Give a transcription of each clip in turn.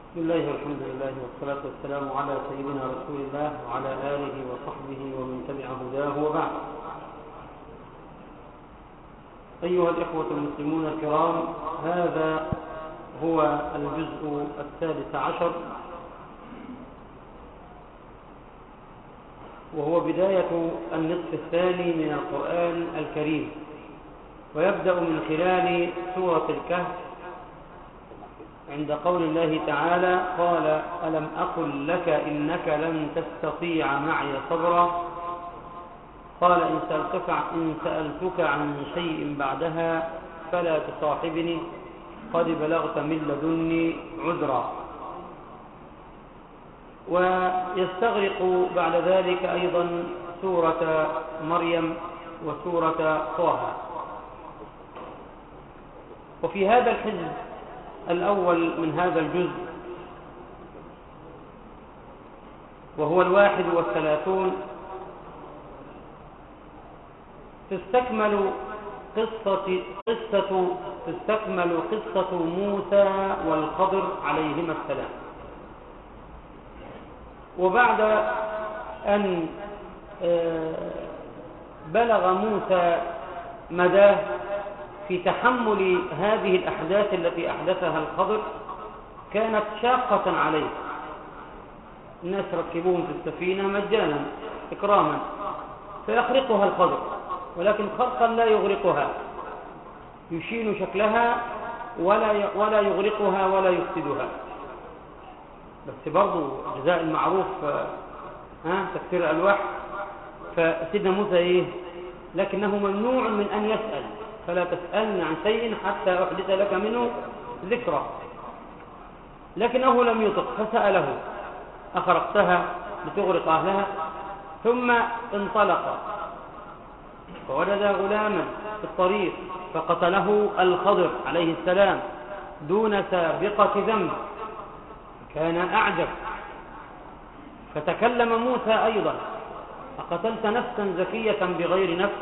بسم الله والحمد لله والصلاة والسلام على سيدنا رسول الله وعلى آله وصحبه ومن تبع هداه وبعد أيها الإخوة المسلمون الكرام هذا هو الجزء السادس عشر وهو بداية النصف الثاني من القرآن الكريم ويبدأ من خلال سورة الكهف عند قول الله تعالى قال ألم أقل لك إنك لن تستطيع معي صبرا قال إن سألتك, إن سألتك عن شيء بعدها فلا تصاحبني قد بلغت من لدني عذرا ويستغرق بعد ذلك أيضا سورة مريم وسورة طه وفي هذا الحزب الأول من هذا الجزء وهو الواحد والثلاثون تستكمل قصة, قصة تستكمل قصة موسى والخضر عليهما السلام وبعد أن بلغ موسى مداه في تحمل هذه الأحداث التي أحدثها الخضر كانت شاقة عليه الناس ركبوهم في السفينة مجانا إكراما فيخرقها الخضر ولكن خرقا لا يغرقها يشين شكلها ولا ولا يغرقها ولا يفسدها بس برضو جزاء المعروف ها تكسير الألواح فسيدنا موسى ايه لكنه ممنوع من أن يسأل فلا تسألني عن شيء حتى أحدث لك منه ذكرى لكنه لم يطق فسأله أخرقتها لتغرق أهلها ثم انطلق فوجد غلاما في الطريق فقتله الخضر عليه السلام دون سابقة ذنب كان أعجب فتكلم موسى أيضا أقتلت نفسا زكية بغير نفس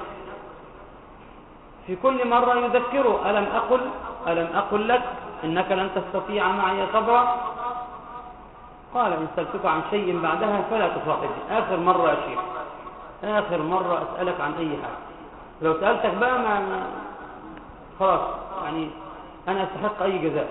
في كل مرة يذكره ألم أقل ألم أقل لك إنك لن تستطيع معي صبرا قال إن سألتك عن شيء بعدها فلا تصاحبني آخر مرة يا شيخ آخر مرة أسألك عن أي حاجة لو سألتك بقى ما, ما خلاص يعني أنا أستحق أي جزاء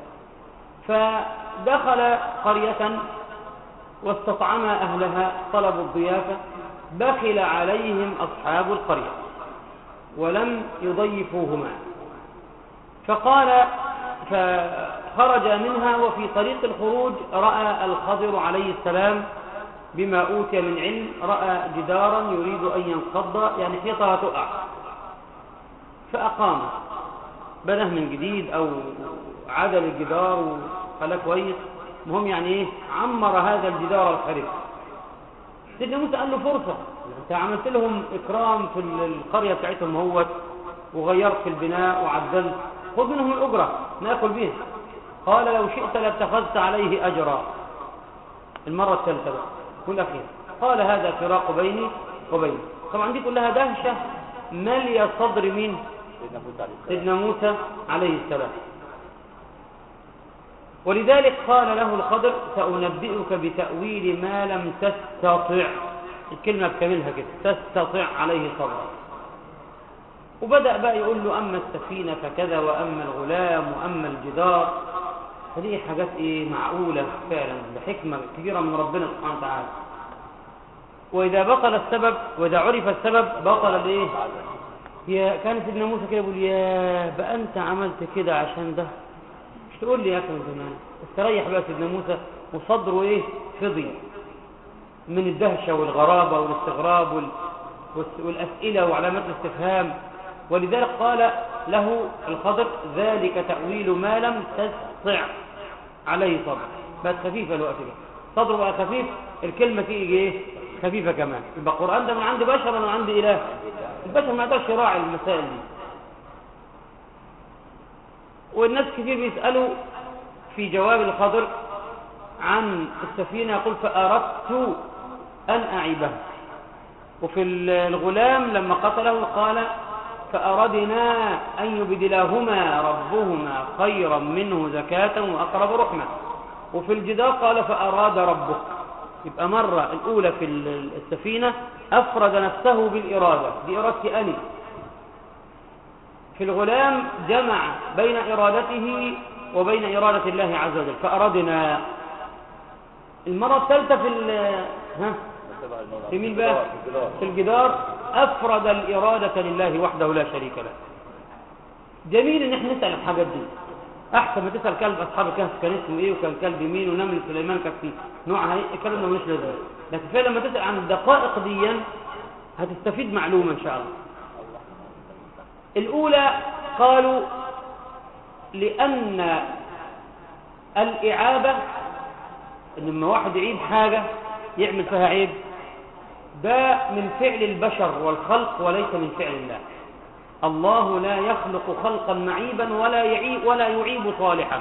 فدخل قرية واستطعم أهلها طلبوا الضيافة بخل عليهم أصحاب القرية ولم يضيفوهما فقال فخرج منها وفي طريق الخروج رأى الخضر عليه السلام بما أوتي من علم رأى جدارا يريد أن ينقض يعني حيطها تقع فأقام بناه من جديد أو عدل الجدار وخلاه كويس مهم يعني ايه عمر هذا الجدار الخريف سيدنا موسى قال له فرصة انت عملت لهم اكرام في القرية بتاعتهم هوت وغيرت في البناء وعدلت خذ منهم الاجرة ناكل بها قال لو شئت لاتخذت عليه اجرا المرة الثالثة بقى كل اخير قال هذا فراق بيني وبينك طبعا دي كلها دهشة مالية صدر مين سيدنا موسى عليه السلام ولذلك قال له الخضر سأنبئك بتأويل ما لم تستطع الكلمة بكاملها كده تستطع عليه صبرا وبدأ بقى يقول له أما السفينة فكذا وأما الغلام وأما الجدار فدي حاجات إيه معقولة فعلا بحكمة كبيرة من ربنا سبحانه وتعالى وإذا بطل السبب وإذا عرف السبب بطل الإيه يا كان سيدنا موسى كده يقول يا بقى أنت عملت كده عشان ده مش تقول لي يا أخي من زمان استريح بقى سيدنا موسى وصدره إيه فضي من الدهشة والغرابة والاستغراب وال... والأسئلة وعلامات الاستفهام ولذلك قال له الخضر ذلك تأويل ما لم تستطع عليه صبر بقت خفيفة الوقت ده صدره بقى خفيف الكلمة تيجي ايه خفيفة كمان يبقى القرآن ده من عند بشر ولا من عند إله البشر ما يقدرش يراعي المسائل دي والناس كتير بيسألوا في جواب الخضر عن السفينة يقول فأردت أن أعيبها وفي الغلام لما قتله قال فأردنا أن يبدلاهما ربهما خيرا منه زكاة وأقرب رحمة وفي الجدار قال فأراد ربك يبقى مرة الأولى في السفينة أفرد نفسه بالإرادة بإرادتي أني في الغلام جمع بين إرادته وبين إرادة الله عز وجل فأردنا المرة الثالثة في ها في مين بقى في الجدار أفرد الإرادة لله وحده لا شريك له جميل ان احنا نسأل الحاجات دي احسن ما تسأل كلب اصحاب الكهف كان اسمه ايه وكان كلب مين ونمل سليمان كان فيه نوعها ايه الكلام ده مش لازم لكن فعلا لما تسأل عن الدقائق دي هتستفيد معلومة ان شاء الله الاولى قالوا لان الاعابة ان لما واحد يعيب حاجة يعمل فيها عيب ده من فعل البشر والخلق وليس من فعل الله الله لا يخلق خلقا معيبا ولا يعيب ولا يعيب صالحا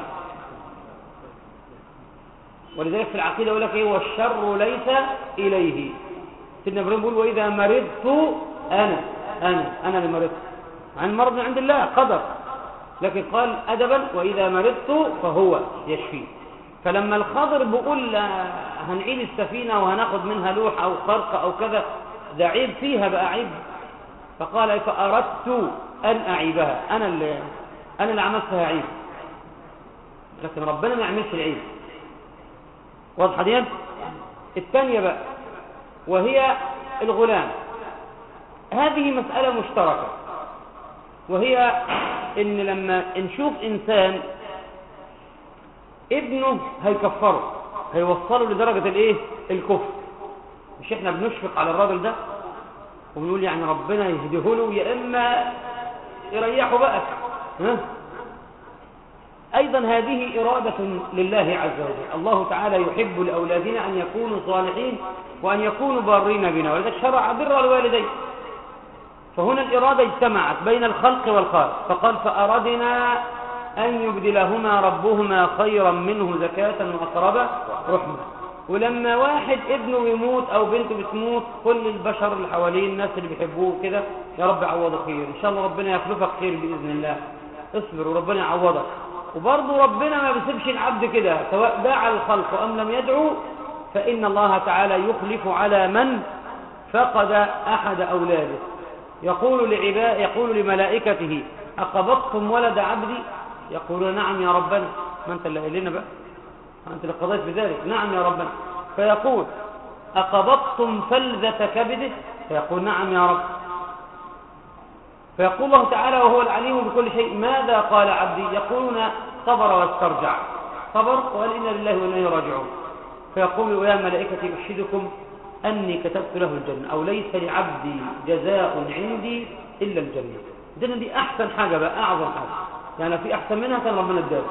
ولذلك في العقيدة يقول لك ايه والشر ليس إليه سيدنا ابراهيم بيقول وإذا مرضت أنا أنا أنا اللي مرضت عن المرض من عند الله قدر لكن قال أدبا وإذا مرضت فهو يشفي فلما الخضر بيقول هنعيد السفينة وهناخد منها لوح أو خرق أو كذا ده عيب فيها بقى عيب فقال فأردت أن أعيبها أنا اللي أنا اللي عملتها عيب لكن ربنا ما يعملش العيب واضحة دي الثانية بقى وهي الغلام هذه مسألة مشتركة وهي ان لما نشوف انسان ابنه هيكفره هيوصله لدرجة الايه الكفر مش احنا بنشفق على الراجل ده وبنقول يعني ربنا يهديه له يا اما يريحه بقى ها ايضا هذه ارادة لله عز وجل الله تعالى يحب لاولادنا ان يكونوا صالحين وان يكونوا بارين بنا ولذلك شرع بر الوالدين فهنا الإرادة اجتمعت بين الخلق والخالق فقال فأردنا أن يبدلهما ربهما خيرا منه زكاة وأقرب رحمة ولما واحد ابنه يموت أو بنته بتموت كل البشر اللي حواليه الناس اللي بيحبوه كده يا رب عوضه خير إن شاء الله ربنا يخلفك خير بإذن الله اصبر وربنا يعوضك وبرضه ربنا ما بيسيبش العبد كده سواء دعا الخلق أم لم يدعو فإن الله تعالى يخلف على من فقد أحد أولاده يقول لعباء يقول لملائكته أقبضتم ولد عبدي يقولون نعم يا ربنا ما أنت اللي قايل لنا بقى ما أنت اللي قضيت بذلك نعم يا ربنا فيقول أقبضتم فلذة كبده فيقول نعم يا رب فيقول الله تعالى وهو العليم بكل شيء ماذا قال عبدي يقولون صبر واسترجع صبر وقال إنا لله وإنا راجعون فيقول يا ملائكتي أشهدكم أني كتبت له الجنة أو ليس لعبدي جزاء عندي إلا الجنة الجنة دي أحسن حاجة بقى أعظم حاجة يعني في أحسن منها كان ربنا اداله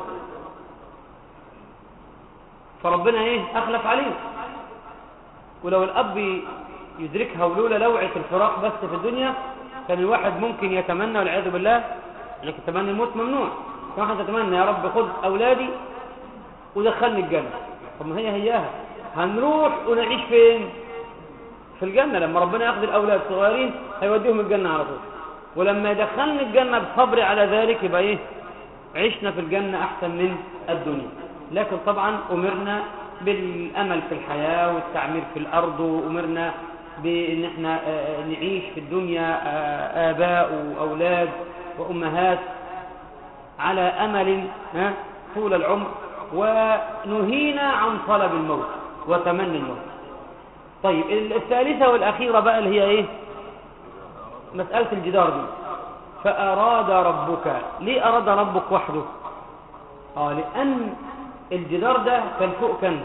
فربنا إيه أخلف عليه ولو الأب يدركها ولولا لوعة الفراق بس في الدنيا كان الواحد ممكن يتمنى والعياذ بالله لكن تمنى الموت ممنوع كان واحد يتمنى يا رب خذ أولادي ودخلني الجنة طب ما هي هياها هنروح ونعيش فين في الجنة لما ربنا ياخذ الأولاد صغيرين هيوديهم الجنة على طول ولما يدخلني الجنة بصبر على ذلك يبقى ايه عشنا في الجنة أحسن من الدنيا لكن طبعا أمرنا بالأمل في الحياة والتعمير في الأرض وأمرنا بأن احنا نعيش في الدنيا آباء وأولاد وأمهات على أمل طول العمر ونهينا عن طلب الموت وتمني الموت طيب الثالثة والأخيرة بقى اللي هي إيه مسألة الجدار دي فأراد ربك ليه أراد ربك وحده آه لأن الجدار ده كان فوق كنز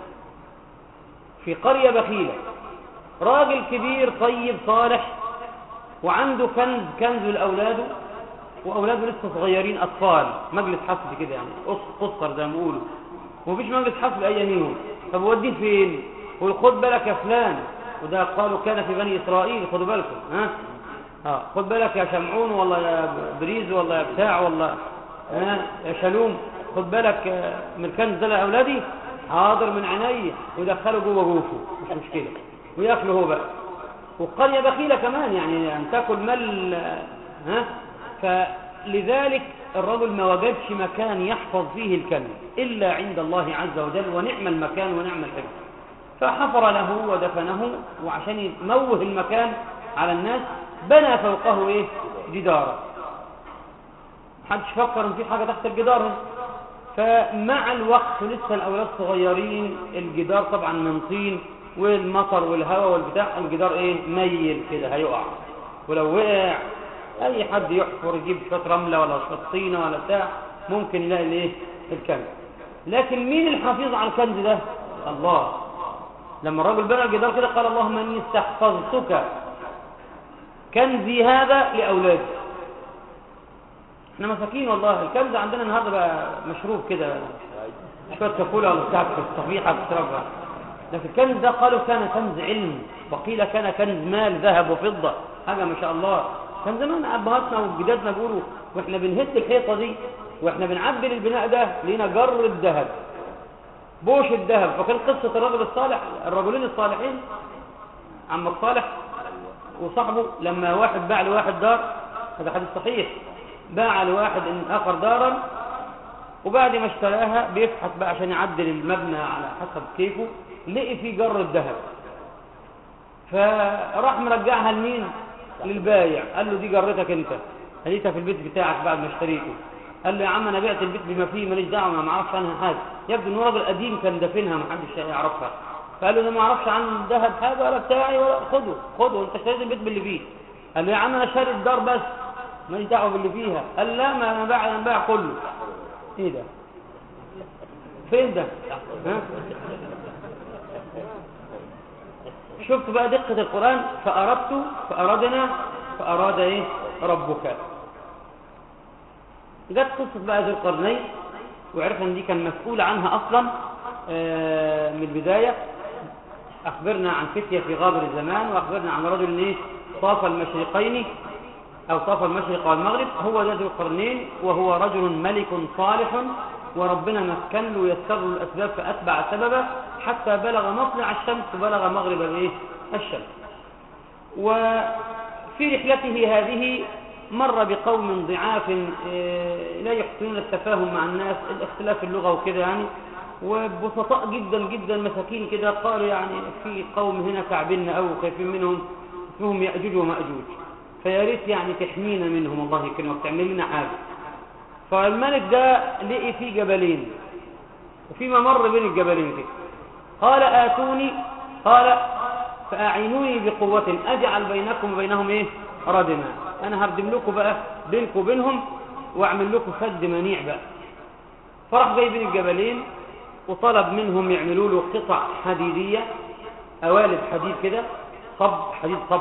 في قرية بخيلة راجل كبير طيب صالح وعنده كنز كنز لأولاده وأولاده لسه صغيرين أطفال مجلس حفل كده يعني قصر زي ما بيقولوا ومفيش مجلس حفل أياميهم طب وديه فين وخد بالك يا فلان وده قالوا كان في بني إسرائيل خدوا بالكم ها اه خد بالك يا شمعون والله يا بريز والله يا بتاع والله ها يا شلوم خد بالك من الكنز ده لأولادي حاضر من عيني ودخله جوه جوفه مش مشكلة وياكله هو بقى وقرية بخيلة كمان يعني أن تاكل مال ها فلذلك الرجل ما وجدش مكان يحفظ فيه الكنز إلا عند الله عز وجل ونعم المكان ونعم الحفظ فحفر له ودفنه وعشان يموه المكان على الناس بنى فوقه ايه جدارا محدش فكر ان في حاجه تحت الجدار هنا فمع الوقت لسه الاولاد صغيرين الجدار طبعا من طين والمطر والهواء والبتاع الجدار ايه ميل كده هيقع ولو وقع اي حد يحفر يجيب شويه رمله ولا شويه طينه ولا بتاع ممكن يلاقي الايه الكنز لكن مين الحفيظ على الكنز ده الله لما الرجل بنى الجدار كده قال اللهم اني استحفظتك كنزي هذا لاولادي احنا مساكين والله الكنز عندنا النهارده بقى مشروب كده شويه كفوله ولا بتاع في الصفيحه بتشربها لكن الكنز ده قالوا كان كنز علم وقيل كان كنز مال ذهب وفضه حاجه ما شاء الله كان زمان ابهاتنا وجدادنا بيقولوا واحنا بنهد الحيطه دي واحنا بنعبي البناء ده لينا جر الذهب بوش الذهب فكان قصه الرجل الصالح الرجلين الصالحين عمك صالح وصاحبه لما واحد باع لواحد دار هذا حديث صحيح باع لواحد ان اخر دارا وبعد ما اشتراها بيبحث بقى عشان يعدل المبنى على حسب كيفه لقي فيه جر الذهب فراح مرجعها لمين للبايع قال له دي جرتك انت خليتها في البيت بتاعك بعد ما اشتريته قال له يا عم انا بعت البيت بما فيه ماليش دعوه ما معرفش عنها حاجه يبدو ان هو راجل قديم كان دافنها ما حدش يعرفها فقال له انا ما اعرفش عن الذهب حاجه ولا بتاعي ولا خده خده انت اشتريت البيت باللي فيه قال له يا عم انا شاري الدار بس ماليش دعوه باللي فيها قال لا ما انا باع انا باع كله ايه ده فين ده ها شفت بقى دقة القرآن فأردت فأردنا فأراد إيه ربك جت قصة بقى ذي القرنين وعرفنا ان دي كان مسؤول عنها أصلا آه من البداية أخبرنا عن فتية في غابر الزمان وأخبرنا عن رجل إيه طاف المشرقين أو طاف المشرق والمغرب هو ده ذو القرنين وهو رجل ملك صالح وربنا مكن له ويسر له الأسباب فأتبع سببه حتى بلغ مطلع الشمس وبلغ مغرب الايه الشمس وفي رحلته هذه مر بقوم ضعاف لا يحسنون التفاهم مع الناس الاختلاف اللغة وكده يعني وبسطاء جدا جدا مساكين كده قالوا يعني في قوم هنا تعبنا أو خايفين منهم اسمهم يأجوج ومأجوج فيا ريت يعني تحمينا منهم الله يكرمك تعمل لنا حاجة فالملك ده لقي فيه جبلين وفي ممر بين الجبلين كده قال آتوني قال فأعينوني بقوة أجعل بينكم وبينهم إيه ردما أنا هردم لكم بقى بينكم وبينهم وأعمل لكم سد منيع بقى فراح جاي بين الجبلين وطلب منهم يعملوا له قطع حديدية قوالب حديد كده صب حديد صب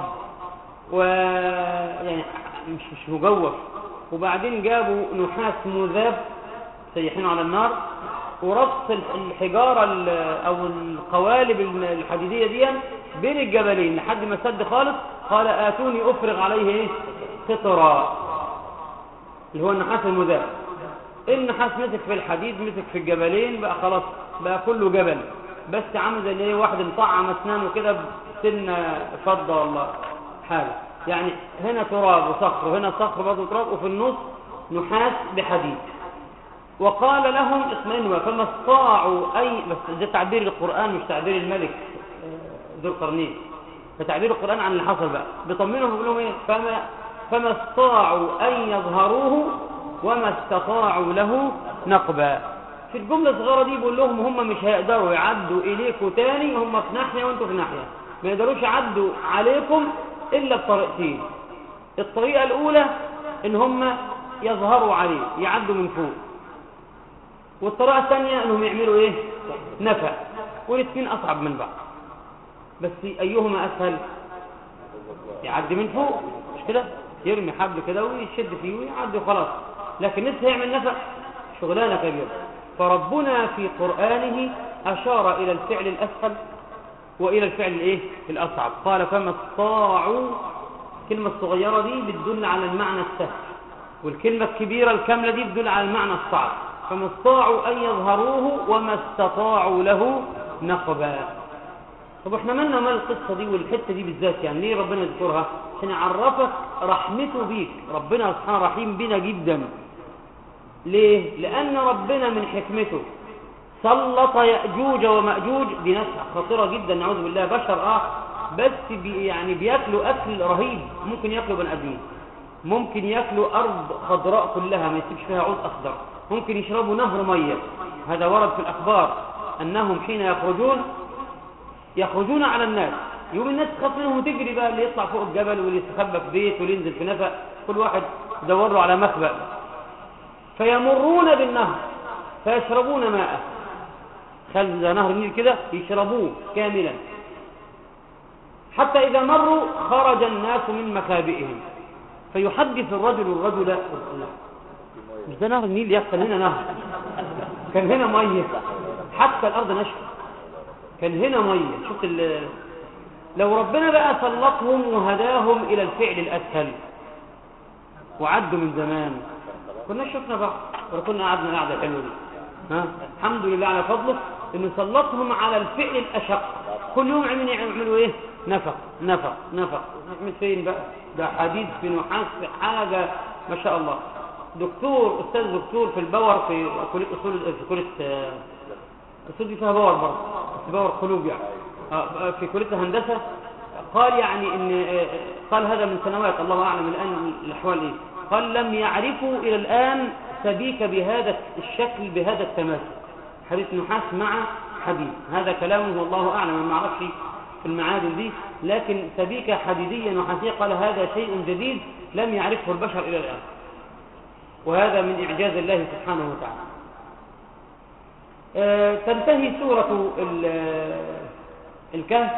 ويعني مش مش مجوف وبعدين جابوا نحاس مذاب سيحينه على النار ورص الحجارة أو القوالب الحديدية دي بين الجبلين لحد ما سد خالص قال آتوني أفرغ عليه إيه؟ قطرا اللي هو النحاس المذاب النحاس مسك في الحديد مسك في الجبلين بقى خلاص بقى كله جبل بس عامل زي ايه واحد مطعم اسنانه كده بسن فضة والله حاجة يعني هنا تراب وصخر وهنا صخر برضه تراب وفي النص نحاس بحديد وقال لهم اطمئنوا فما استطاعوا اي بس ده تعبير القران مش تعبير الملك ذو القرنين فتعبير القران عن اللي حصل بقى بيطمنهم بيقول لهم ايه فما فما استطاعوا ان يظهروه وما استطاعوا له نقبا في الجمله الصغيره دي بيقول لهم هم مش هيقدروا يعدوا اليكم تاني هم في ناحيه وانتم في ناحيه ما يقدروش يعدوا عليكم الا بطريقتين الطريقه الاولى ان هم يظهروا عليه يعدوا من فوق والطريقة الثانية انهم يعملوا ايه نفع والاثنين اصعب من بعض بس ايهما اسهل يعدي من فوق مش كده يرمي حبل كده ويشد فيه ويعدي وخلاص لكن لسه يعمل نفع شغلانه كبيره فربنا في قرانه اشار الى الفعل الاسهل والى الفعل الايه الاصعب قال فما استطاعوا الكلمه الصغيره دي بتدل على المعنى السهل والكلمه الكبيره الكامله دي بتدل على المعنى الصعب فما استطاعوا أن يظهروه وما استطاعوا له نقبا طب احنا مالنا مال القصة دي والحتة دي بالذات يعني ليه ربنا يذكرها عشان يعرفك رحمته بيك ربنا سبحانه رحيم بنا جدا ليه لان ربنا من حكمته سلط يأجوج ومأجوج دي ناس خطيرة جدا نعوذ بالله بشر اه بس بي يعني بياكلوا اكل رهيب ممكن ياكلوا بني ادمين ممكن ياكلوا ارض خضراء كلها ما يسيبش فيها عود اخضر ممكن يشربوا نهر ميه هذا ورد في الاخبار انهم حين يخرجون يخرجون على الناس يوم الناس تخاف منهم وتجري بقى اللي يطلع فوق الجبل واللي يستخبى في بيت واللي ينزل في نفق كل واحد يدور له على مخبأ فيمرون بالنهر فيشربون ماءه خلى نهر النيل كده يشربوه كاملا حتى إذا مروا خرج الناس من مخابئهم فيحدث الرجل الرجل مش ده نهر النيل يحصل هنا نهر كان هنا مية حتى الأرض نشفة كان هنا مية شوف لو ربنا بقى سلطهم وهداهم إلى الفعل الأسهل وعدوا من زمان كنا شفنا بقى وكنا قعدنا القعده الحلوه دي ها الحمد لله على فضله انه سلطهم على الفعل الاشق كل يوم عملوا يعملوا ايه نفق نفق نفق نعمل فين بقى ده حديث في نحاس في حاجه ما شاء الله دكتور استاذ دكتور في البور في كليه اصول في كليه اصول دي فيها باور برضه بس باور قلوب يعني في كليه الهندسه قال يعني ان قال هذا من سنوات الله اعلم الان الاحوال ايه قال لم يعرفوا الى الان سبيك بهذا الشكل بهذا التماسك حديث نحاس مع حديد هذا كلامه والله اعلم ما اعرفش في المعادن دي لكن سبيكة حديدية نحاسية قال هذا شيء جديد لم يعرفه البشر إلى الآن وهذا من إعجاز الله سبحانه وتعالى آه تنتهي سورة الكهف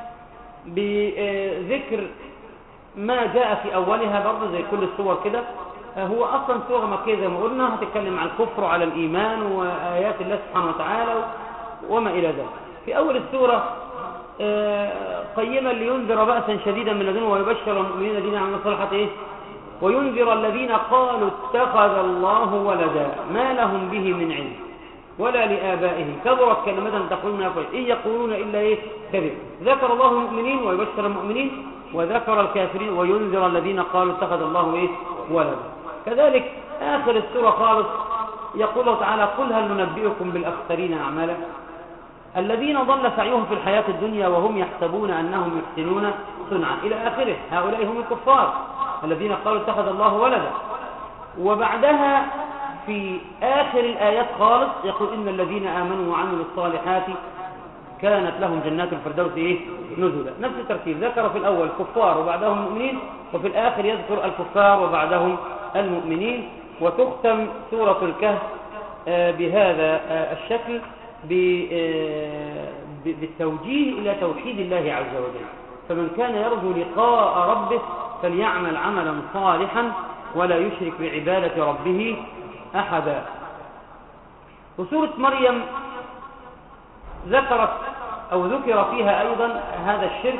بذكر ما جاء في أولها برضه زي كل السور كده هو أصلا سورة مكية زي ما قلنا هتتكلم عن الكفر وعلى الإيمان وآيات الله سبحانه وتعالى وما إلى ذلك في أول السورة قيما لينذر بأسا شديدا من لدنه ويبشر المؤمنين الذين عملوا الصالحات إيه وينذر الذين قالوا اتخذ الله ولدا ما لهم به من علم ولا لآبائهم كبرت كلمة تقولون إن يقولون إلا إيه كذب ذكر الله المؤمنين ويبشر المؤمنين وذكر الكافرين وينذر الذين قالوا اتخذ الله إيه ولدا كذلك آخر السورة خالص يقول الله تعالى قل هل ننبئكم بالأخسرين أعمالا الذين ضل سعيهم في الحياة الدنيا وهم يحسبون أنهم يحسنون صنعا إلى آخره هؤلاء هم الكفار الذين قالوا اتخذ الله ولدا وبعدها في آخر الآيات خالص يقول إن الذين آمنوا وعملوا الصالحات كانت لهم جنات الفردوس إيه؟ نزلا نفس الترتيب ذكر في الأول الكفار وبعدهم المؤمنين وفي الآخر يذكر الكفار وبعدهم المؤمنين وتختم سورة الكهف بهذا الشكل بالتوجيه إلى توحيد الله عز وجل فمن كان يرجو لقاء ربه فليعمل عملا صالحا ولا يشرك بعبادة ربه أحدا وسورة مريم ذكرت أو ذكر فيها أيضا هذا الشرك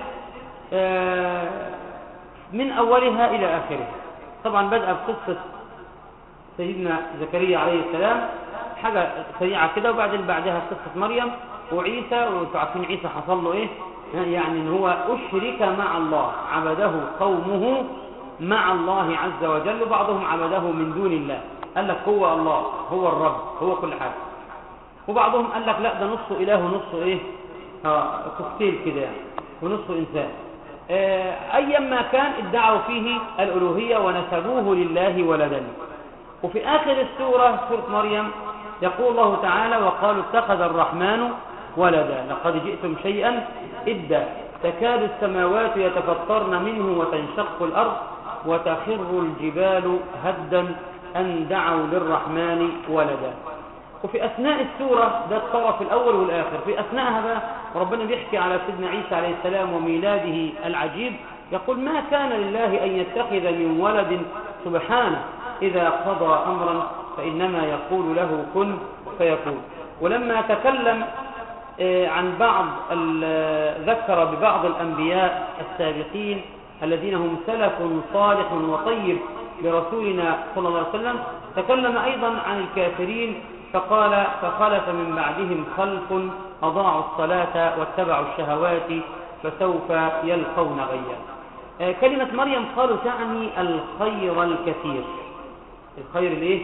من أولها إلى آخرها طبعا بدأ بقصة سيدنا زكريا عليه السلام حاجة سريعة كده وبعدين بعدها قصة مريم وعيسى وانتوا عارفين عيسى حصل له ايه يعني ان هو اشرك مع الله عبده قومه مع الله عز وجل وبعضهم عبده من دون الله قال لك هو الله هو الرب هو كل حاجة وبعضهم قال لك لا ده نصه اله ونصه ايه اه كوكتيل كده يعني ونصه انسان آه ايا ما كان ادعوا فيه الالوهية ونسبوه لله ولدا وفي اخر السورة سورة مريم يقول الله تعالى وقالوا اتخذ الرحمن ولدا لقد جئتم شيئا إدا تكاد السماوات يتفطرن منه وتنشق الأرض وتخر الجبال هدا أن دعوا للرحمن ولدا وفي أثناء السورة ده الطرف الأول والآخر في أثناءها بقى ربنا بيحكي على سيدنا عيسى عليه السلام وميلاده العجيب يقول ما كان لله أن يتخذ من ولد سبحانه إذا قضى أمرا فإنما يقول له كن فيكون ولما تكلم عن بعض ذكر ببعض الأنبياء السابقين الذين هم سلف صالح وطيب لرسولنا صلى الله عليه وسلم تكلم أيضا عن الكافرين فقال فخلف من بعدهم خلف أضاعوا الصلاة واتبعوا الشهوات فسوف يلقون غيا كلمة مريم قالوا تعني الخير الكثير الخير الايه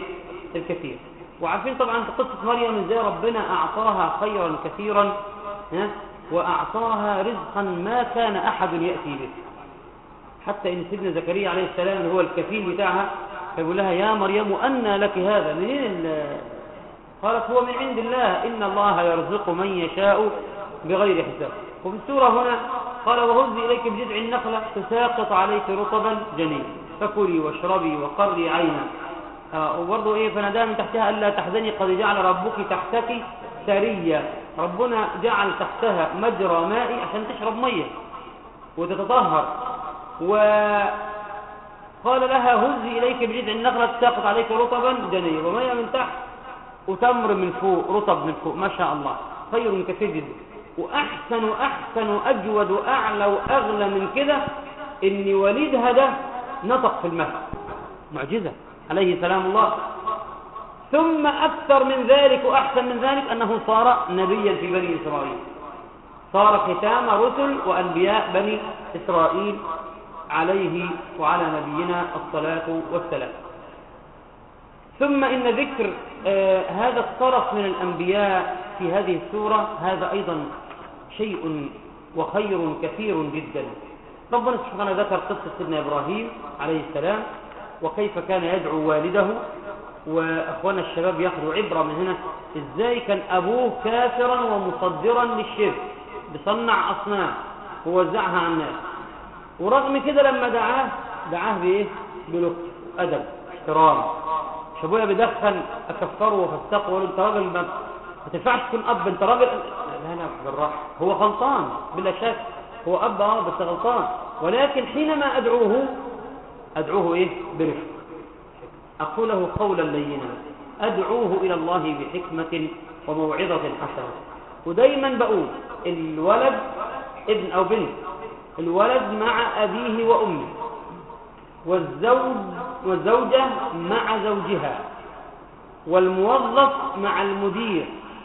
الكثير وعارفين طبعا في قصة مريم ازاي ربنا أعطاها خيرا كثيرا ها؟ وأعطاها رزقا ما كان أحد يأتي به حتى إن سيدنا زكريا عليه السلام اللي هو الكفيل بتاعها فيقول لها يا مريم أنى لك هذا منين ال- قالت هو من عند الله إن الله يرزق من يشاء بغير حساب وفي السورة هنا قال وهزي إليك بجذع النخلة تساقط عليك رطبا جنيا فكلي واشربي وقري عينا آه وبرضه إيه فنادى من تحتها ألا تحزني قد جعل ربك تحتك سريا ربنا جعل تحتها مجرى مائي عشان تشرب مية وتتطهر وقال لها هزي إليك بجذع النخلة تساقط عليك رطبا جنيا ومية من تحت وتمر من فوق رطب من فوق ما شاء الله خير كثير جدا وأحسن أحسن أجود وأعلى وأغلى من كده إن وليدها ده نطق في المهد معجزة عليه سلام الله ثم أكثر من ذلك وأحسن من ذلك أنه صار نبيا في بني إسرائيل صار ختام رسل وأنبياء بني إسرائيل عليه وعلى نبينا الصلاة والسلام ثم إن ذكر آه هذا الطرف من الأنبياء في هذه السورة هذا أيضا شيء وخير كثير جدا ربنا سبحانه ذكر قصة سيدنا إبراهيم عليه السلام وكيف كان يدعو والده وأخوانا الشباب ياخذوا عبرة من هنا إزاي كان أبوه كافرا ومصدرا للشرك بصنع أصنام ووزعها على الناس ورغم كده لما دعاه دعاه بإيه؟ بلطف أدب احترام مش ابويا بيدخن اكفره وافسقه واقول انت راجل ما ما تنفعش تكون اب انت راجل لا لا بالراحه هو غلطان بلا شك هو اب اه بس غلطان ولكن حينما ادعوه ادعوه ايه برفق اقول له قولا لينا ادعوه الى الله بحكمه وموعظه حسنه ودايما بقول الولد ابن او بنت الولد مع ابيه وامه والزوج والزوجة مع زوجها والموظف مع المدير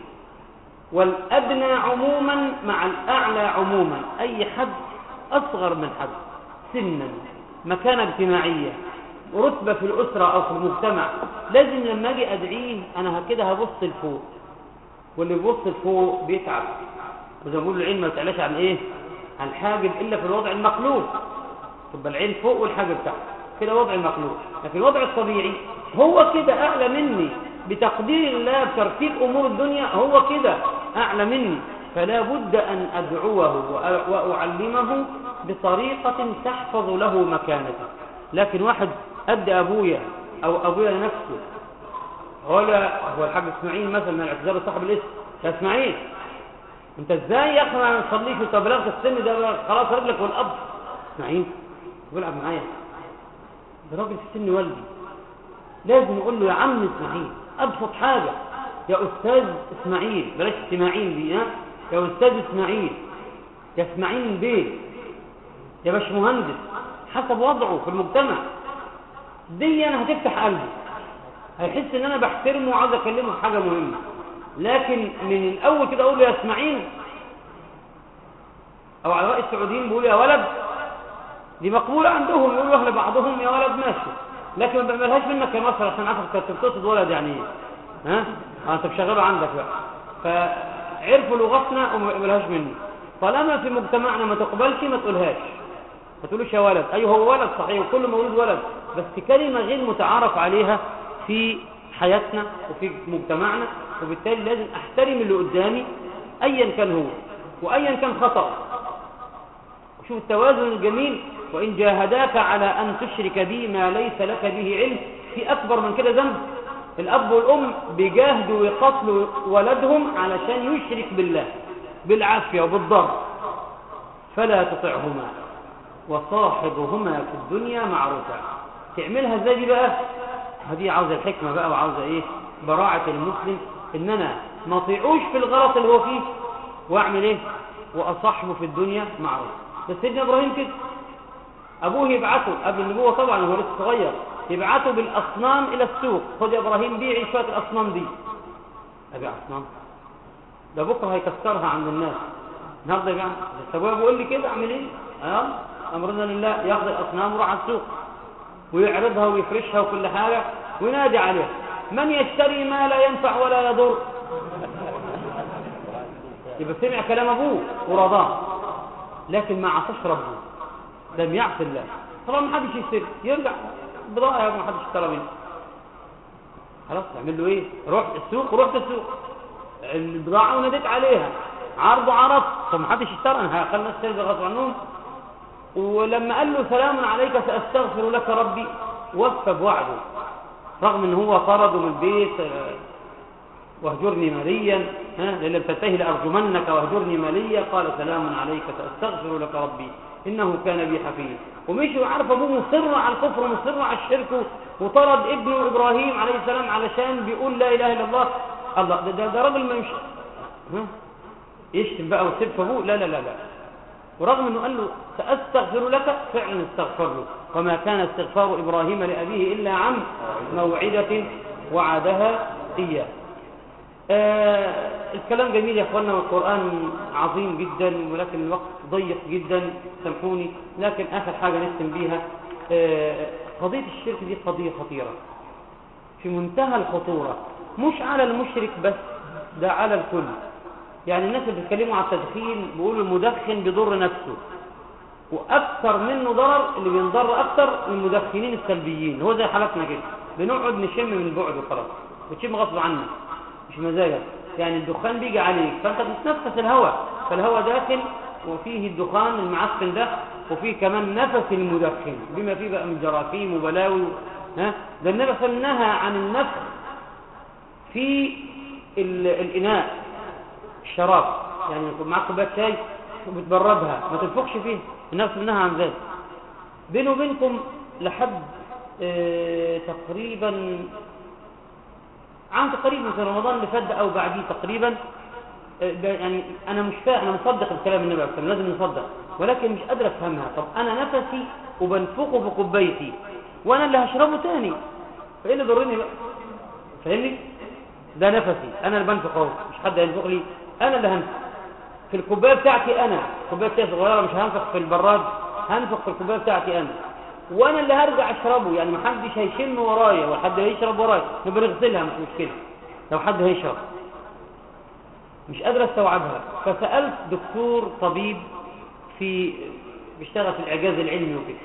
والأدنى عموما مع الأعلى عموما أي حد أصغر من حد سنا مكانة اجتماعية رتبة في الأسرة أو في المجتمع لازم لما أجي أدعيه أنا كده هبص لفوق واللي بيبص لفوق بيتعب وزي ما بيقولوا العين ما بتعلاش عن إيه؟ عن حاجب إلا في الوضع المقلوب تبقى العين فوق والحاجب تحت كده وضع المخلوق لكن الوضع الطبيعي هو كده أعلى مني بتقدير الله بترتيب أمور الدنيا هو كده أعلى مني فلا بد أن أدعوه وأعلمه بطريقة تحفظ له مكانته لكن واحد أدى أبويا أو أبويا لنفسه ولا هو الحاج إسماعيل مثلا من الاعتذار صاحب الاسم يا إسماعيل أنت إزاي يا أخي ما نصليش وأنت بلغت السن ده خلاص رجلك والأب إسماعيل بيلعب معايا ده راجل في سن والدي لازم نقول له يا عم اسماعيل ابسط حاجه يا استاذ اسماعيل بلاش اسماعيل دي ها يا استاذ اسماعيل يا اسماعيل بيه يا باش مهندس حسب وضعه في المجتمع دي انا هتفتح قلبه هيحس ان انا بحترمه وعاوز اكلمه في حاجه مهمه لكن من الاول كده اقول له يا اسماعيل او على راي السعوديين بيقولوا يا ولد دي مقبولة عندهم يقولوا أهل بعضهم يا ولد ماشي لكن ما بيعملهاش منك يا مصر عشان عارفك كنت بتقصد ولد يعني ايه ها آه انت مشغله عندك بقى فعرفوا لغتنا وما بيعملهاش مني طالما في مجتمعنا ما تقبلش ما تقولهاش ما تقولوش يا ولد ايوه هو ولد صحيح وكل مولود ولد بس كلمة غير متعارف عليها في حياتنا وفي مجتمعنا وبالتالي لازم احترم اللي قدامي ايا كان هو وايا كان خطأ شوف التوازن الجميل وإن جاهداك على أن تشرك بي ما ليس لك به علم في أكبر من كده ذنب الأب والأم بيجاهدوا ويقتلوا ولدهم علشان يشرك بالله بالعافية وبالضر فلا تطعهما وصاحبهما في الدنيا معروفا تعملها ازاي دي بقى هذه عاوزة الحكمة بقى وعاوزة ايه براعة المسلم ان انا ما اطيعوش في الغلط اللي هو فيه واعمل ايه واصاحبه في الدنيا معروف بس سيدنا ابراهيم كده ابوه يبعثه قبل النبوه طبعا هو لسه صغير يبعثه بالاصنام الى السوق خد يا ابراهيم بيعي شويه الاصنام دي ابيع اصنام ده بكره هيكسرها عند الناس النهارده يبيع بس ابويا بيقول لي كده اعمل ايه اه امرنا لله ياخذ الاصنام ويروح على السوق ويعرضها ويفرشها وكل حاجه وينادي عليها من يشتري ما لا ينفع ولا يضر يبقى سمع كلام ابوه ورضاه لكن ما عصاش ربه لم يعصي الله طبعا ما حدش يشتري يرجع بضاعه يا ابو ما حدش اشترى منه خلاص تعمل له ايه رحت السوق رحت السوق البضاعه وناديت عليها عرض عرض طب ما حدش اشترى انا هخلي الناس ترجع غصب عنهم ولما قال له سلام عليك ساستغفر لك ربي وفى بوعده رغم ان هو طرده من البيت آه، واهجرني ماليا ها لم تنتهي لارجمنك واهجرني ماليا قال سلام عليك ساستغفر لك ربي انه كان بي حفيا ومشي وعارف ابوه مصر على الكفر ومصر على الشرك وطرد ابنه ابراهيم عليه السلام علشان بيقول لا اله الا الله الله ده, ده, ده راجل ما يمشي ها يشتم بقى ويسب في ابوه لا لا لا لا ورغم انه قال له ساستغفر لك فعلا استغفر له وما كان استغفار ابراهيم لابيه الا عن موعده وعدها اياه آه الكلام جميل يا اخوانا والقران عظيم جدا ولكن الوقت ضيق جدا سامحوني لكن اخر حاجه نختم بيها آه قضيه الشرك دي قضيه خطيره في منتهى الخطوره مش على المشرك بس ده على الكل يعني الناس اللي بيتكلموا على التدخين بيقولوا المدخن بيضر نفسه واكثر منه ضرر اللي بينضر اكثر من المدخنين السلبيين هو زي حالتنا كده بنقعد نشم من بعد وخلاص بتشم غصب عنك مش مزاجك يعني الدخان بيجي عليك فانت بتتنفس الهواء فالهواء داخل وفيه الدخان المعفن ده وفيه كمان نفس المدخن بما فيه بقى من جراثيم وبلاوي ها ده النبي صلى الله عليه وسلم نهى عن النفخ في الاناء الشراب يعني يكون معاك كوبايه شاي وبتبردها ما تنفخش فيه النفس منها عن ذلك بيني وبينكم لحد اه تقريبا عام تقريبا في رمضان اللي فات او بعديه تقريبا اه يعني انا مش فاهم انا مصدق الكلام النبي عليه الصلاه لازم نصدق ولكن مش قادر افهمها طب انا نفسي وبنفخه في كوبايتي وانا اللي هشربه تاني فايه اللي ضرني بقى فاهمني ده نفسي انا اللي بنفخ اهو مش حد هينفخ لي انا اللي هنفخ في الكوبايه بتاعتي انا الكوبايه بتاعتي صغيره مش هنفخ في البراد هنفخ في الكوبايه بتاعتي انا وانا اللي هرجع اشربه يعني ما حدش هيشم ورايا ولا حد هيشرب ورايا نبقى نغسلها مش مشكله لو حد هيشرب مش قادر استوعبها فسالت دكتور طبيب في بيشتغل في الاعجاز العلمي وكده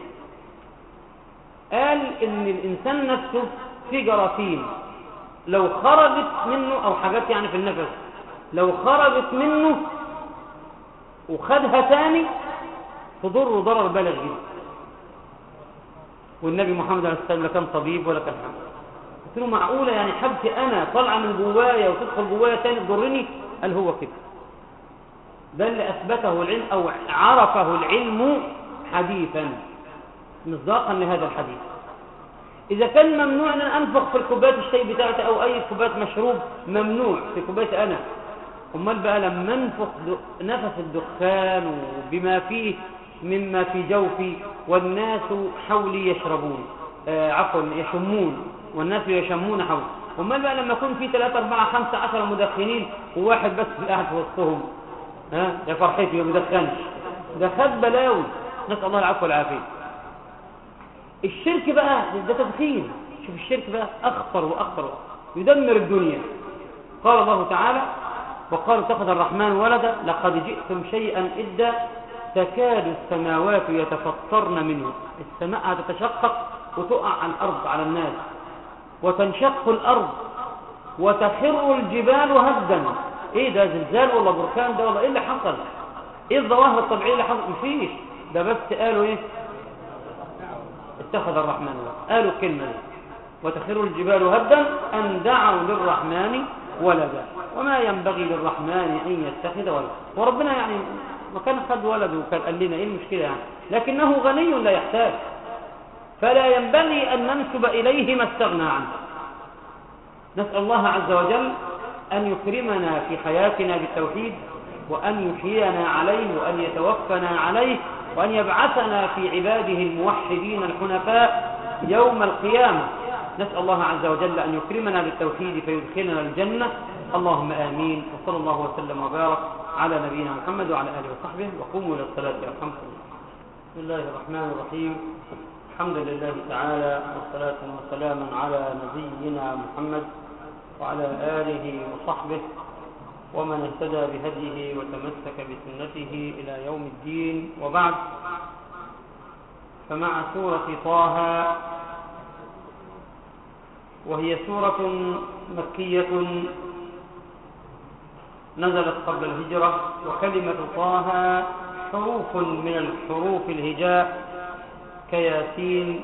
قال ان الانسان نفسه في جراثيم لو خرجت منه او حاجات يعني في النفس لو خرجت منه وخدها تاني تضر ضرر بالغ جدا والنبي محمد عليه السلام لا كان طبيب ولا كان حمد قلت له معقولة يعني حبتي أنا طالعة من جوايا وتدخل جوايا تاني تضرني قال هو كده ده اللي أثبته العلم أو عرفه العلم حديثا مصداقا لهذا الحديث إذا كان ممنوع أن أنفخ في الكوباية الشاي بتاعتي أو أي كوباية مشروب ممنوع في كوباية أنا أمال بقى لما أنفخ نفس الدخان وبما فيه مما في جوفي والناس حولي يشربون آه عفوا يشمون والناس يشمون حولي أمال بقى لما يكون في 3 4 5 10 مدخنين وواحد بس قاعد في وسطهم ها يا فرحتي ما بيدخنش ده خد بلاوي نسأل الله العفو والعافية الشرك بقى ده تدخين شوف الشرك بقى أخطر وأخطر يدمر الدنيا قال الله تعالى وقالوا اتخذ الرحمن ولدا لقد جئتم شيئا إدا تكاد السماوات يتفطرن منه السماء هتتشقق وتقع على الأرض على الناس وتنشق الأرض وتخر الجبال هدا ايه ده زلزال ولا بركان ده ولا ايه اللي حصل ايه الظواهر الطبيعيه اللي حصل مفيش ده بس قالوا ايه اتخذ الرحمن ولدا قالوا الكلمه دي وتخر الجبال هدا ان دعوا للرحمن ولدا وما ينبغي للرحمن ان يتخذ ولدا وربنا يعني ما كان خد ولد وكان قال لنا ايه المشكله يعني لكنه غني لا يحتاج فلا ينبغي ان ننسب اليه ما استغنى عنه نسال الله عز وجل ان يكرمنا في حياتنا بالتوحيد وان يحيينا عليه وان يتوفنا عليه وان يبعثنا في عباده الموحدين الحنفاء يوم القيامه نسال الله عز وجل ان يكرمنا بالتوحيد فيدخلنا الجنه اللهم امين وصلى الله وسلم وبارك على نبينا محمد وعلى اله وصحبه وقوموا الى الصلاه يرحمكم الله بسم الله الرحمن الرحيم الحمد لله تعالى والصلاة والسلام على نبينا محمد وعلى آله وصحبه ومن اهتدى بهديه وتمسك بسنته إلى يوم الدين وبعد فمع سورة طه وهي سورة مكية نزلت قبل الهجرة وكلمة طه حروف من الحروف الهجاء كياسين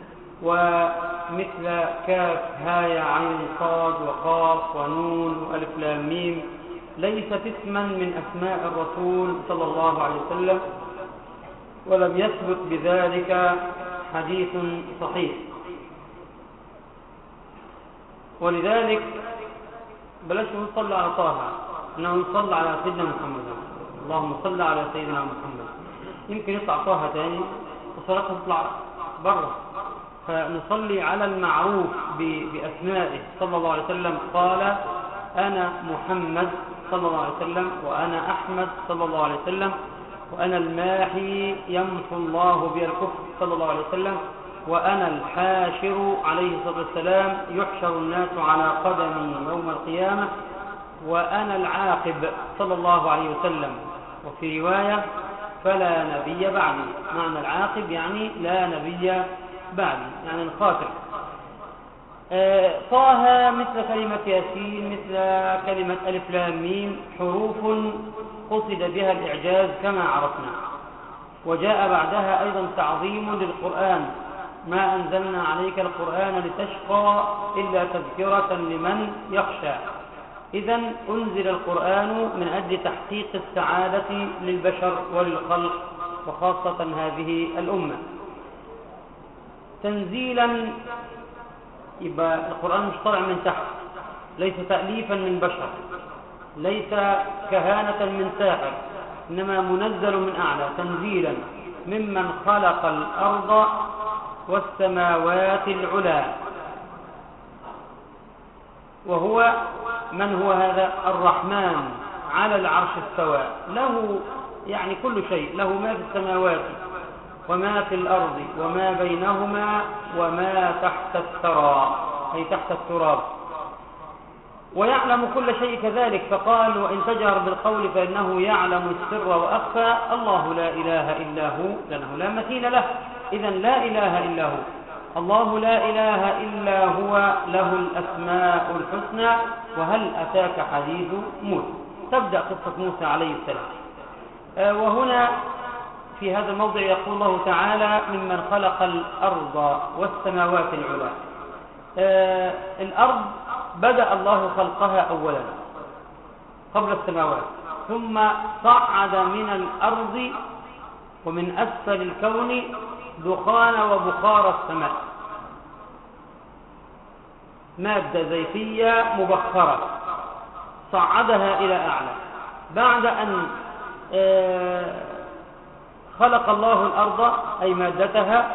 ومثل كاف هاء عين صاد وقاف ونون وألف لام ميم ليست اسما من أسماء الرسول صلى الله عليه وسلم ولم يثبت بذلك حديث صحيح ولذلك بلاش نصلي على طه انه نصلي على سيدنا محمد اللهم صل على سيدنا محمد يمكن يطلع طه تاني وصلاة تطلع بره فنصلي على المعروف بأسمائه صلى الله عليه وسلم قال أنا محمد صلى الله عليه وسلم وأنا أحمد صلى الله عليه وسلم وأنا الماحي يمحو الله بي الكفر صلى الله عليه وسلم وأنا الحاشر عليه الصلاة والسلام يحشر الناس على قدمي يوم القيامة وأنا العاقب صلى الله عليه وسلم وفي رواية فلا نبي بعدي معنى العاقب يعني لا نبي بعدي يعني الخاتم آه طه مثل كلمة ياسين مثل كلمة ألف لام ميم حروف قصد بها الإعجاز كما عرفنا وجاء بعدها أيضا تعظيم للقرآن ما أنزلنا عليك القرآن لتشقى إلا تذكرة لمن يخشى إذا أنزل القرآن من أجل تحقيق السعادة للبشر وللخلق وخاصة هذه الأمة تنزيلا يبقى القرآن مش طالع من تحت ليس تأليفا من بشر ليس كهانة من ساحر إنما منزل من أعلى تنزيلا ممن خلق الأرض والسماوات العلا وهو من هو هذا الرحمن على العرش استوى له يعني كل شيء له ما في السماوات وما في الأرض وما بينهما وما تحت الثرى أي تحت التراب ويعلم كل شيء كذلك فقال وإن تجهر بالقول فإنه يعلم السر وأخفى الله لا إله إلا هو لأنه لا مثيل له إذا لا إله إلا هو الله لا إله إلا هو له الأسماء الحسنى وهل أتاك حديث موسى تبدأ قصة موسى عليه السلام وهنا في هذا الموضع يقول الله تعالى ممن خلق الأرض والسماوات العلى الأرض بدأ الله خلقها أولا قبل السماوات ثم صعد من الأرض ومن أسفل الكون دخان وبخار السماء مادة زيتية مبخرة صعدها إلى أعلى بعد أن خلق الله الأرض أي مادتها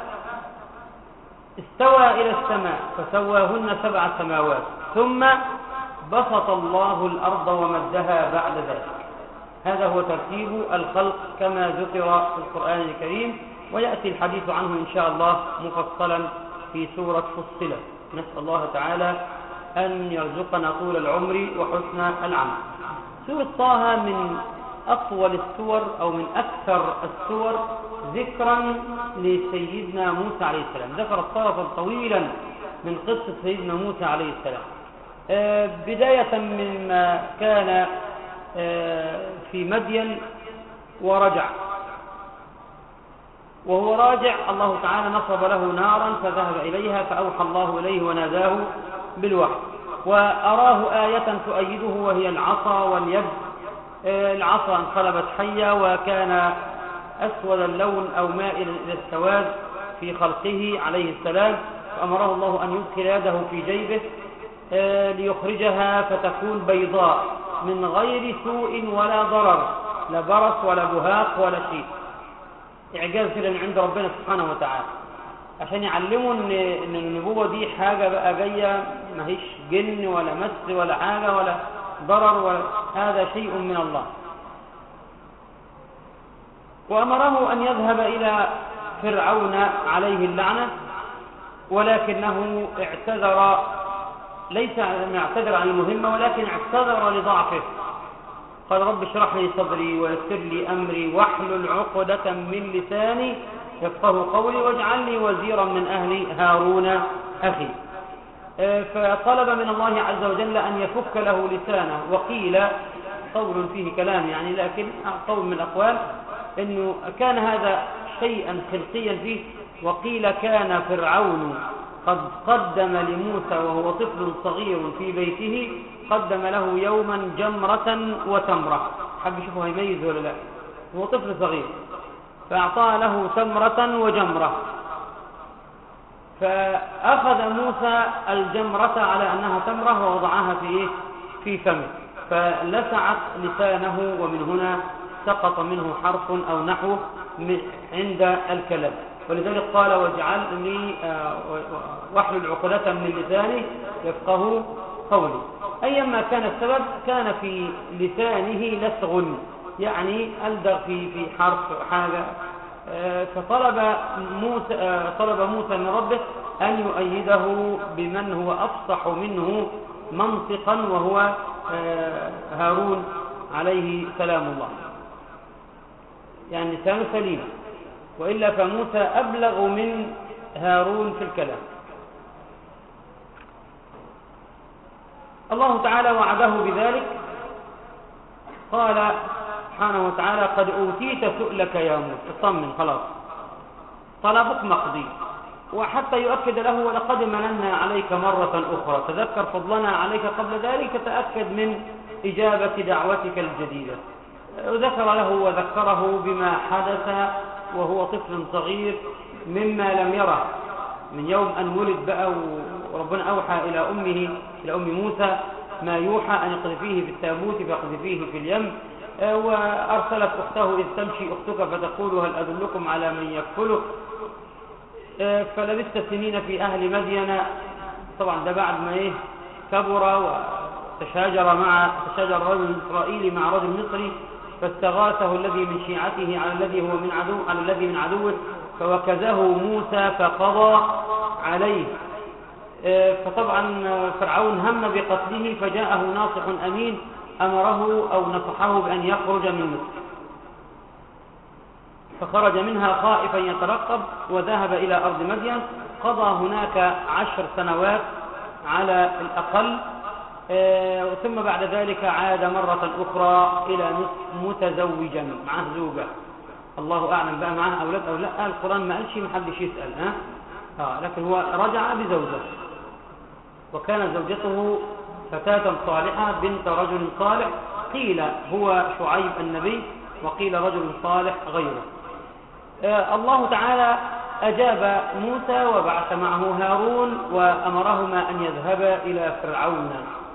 استوى إلى السماء فسواهن سبع سماوات ثم بسط الله الأرض ومدها بعد ذلك هذا هو ترتيب الخلق كما ذكر في القرآن الكريم ويأتي الحديث عنه إن شاء الله مفصلا في سورة فصلة نسأل الله تعالى أن يرزقنا طول العمر وحسن العمل سورة طه من أطول السور أو من أكثر السور ذكرا لسيدنا موسى عليه السلام ذكرت طرفا طويلا من قصة سيدنا موسى عليه السلام بداية مما كان في مدين ورجع وهو راجع الله تعالى نصب له نارا فذهب إليها فأوحى الله إليه وناداه بالوحي وأراه آية تؤيده وهي العصا واليد العصا انقلبت حية وكان أسود اللون أو مائلا إلى السواد في خلقه عليه السلام فأمره الله أن يدخل يده في جيبه ليخرجها فتكون بيضاء من غير سوء ولا ضرر لا برص ولا بهاق ولا شيء إعجاز كده من عند ربنا سبحانه وتعالى عشان يعلموا ان ان النبوه دي حاجه بقى جايه ما هيش جن ولا مس ولا حاجه ولا ضرر ولا هذا شيء من الله وامره ان يذهب الى فرعون عليه اللعنة ولكنه اعتذر ليس اعتذر عن المهمة ولكن اعتذر لضعفه قال رب اشرح لي صدري ويسر لي أمري واحلل عقدة من لساني يفقه قولي واجعل لي وزيرا من أهلي هارون أخي آه، فطلب من الله عز وجل أن يفك له لسانه وقيل قول فيه كلام يعني لكن قول من الأقوال أنه كان هذا شيئا خلقيا فيه وقيل كان فرعون قد قدم لموسى وهو طفل صغير في بيته قدم له يوما جمرة وتمرة حب يشوفه يميز ولا لا هو طفل صغير فأعطاه له تمرة وجمرة فأخذ موسى الجمرة على أنها تمرة ووضعها في إيه؟ في فمه فلسعت لسانه ومن هنا سقط منه حرف أو نحو عند الكلام ولذلك قال واجعل لي آه، واحلل عقدة من لساني يفقه قولي أيما كان السبب كان في لسانه لسغ يعني ألدغ في في حرف حاجة آه، فطلب موسى آه، طلب موسى من ربه أن يؤيده بمن هو أفصح منه منطقا وهو هارون عليه سلام الله يعني لسانه سليم وإلا فموسى أبلغ من هارون في الكلام الله تعالى وعده بذلك قال سبحانه وتعالى قد أوتيت سؤلك يا موسى اطمن خلاص طلبك مقضي وحتى يؤكد له ولقد مننا عليك مرة أخرى تذكر فضلنا عليك قبل ذلك تأكد من إجابة دعوتك الجديدة ذكر له وذكره بما حدث وهو طفل صغير مما لم يره من يوم أن ولد بقى وربنا أوحى إلى أمه إلى أم موسى ما يوحى أن يقذفيه في التابوت فيقذفيه في اليم آه، وأرسلت أخته إذ تمشي أختك فتقول هل أدلكم على من يكفله آه، فلبست سنين في أهل مدين طبعا ده بعد ما إيه كبر وتشاجر مع تشاجر الرجل الإسرائيلي مع رجل مصري فاستغاثه الذي من شيعته على الذي هو من عدو على الذي من عدوه فوكزه موسى فقضى عليه آه، فطبعا فرعون هم بقتله فجاءه ناصح أمين أمره أو نصحه بأن يخرج من مصر فخرج منها خائفا يترقب وذهب إلى أرض مدين قضى هناك عشر سنوات على الأقل آه، ثم بعد ذلك عاد مرة أخرى إلى مصر متزوجا معه زوجة الله أعلم بقى معه أولاد أو لا القرآن ما قالش محدش يسأل ها آه لكن هو رجع بزوجة وكان زوجته فتاة صالحة بنت رجل صالح قيل هو شعيب النبي وقيل رجل صالح غيره آه الله تعالى أجاب موسى وبعث معه هارون وأمرهما أن يذهبا إلى فرعون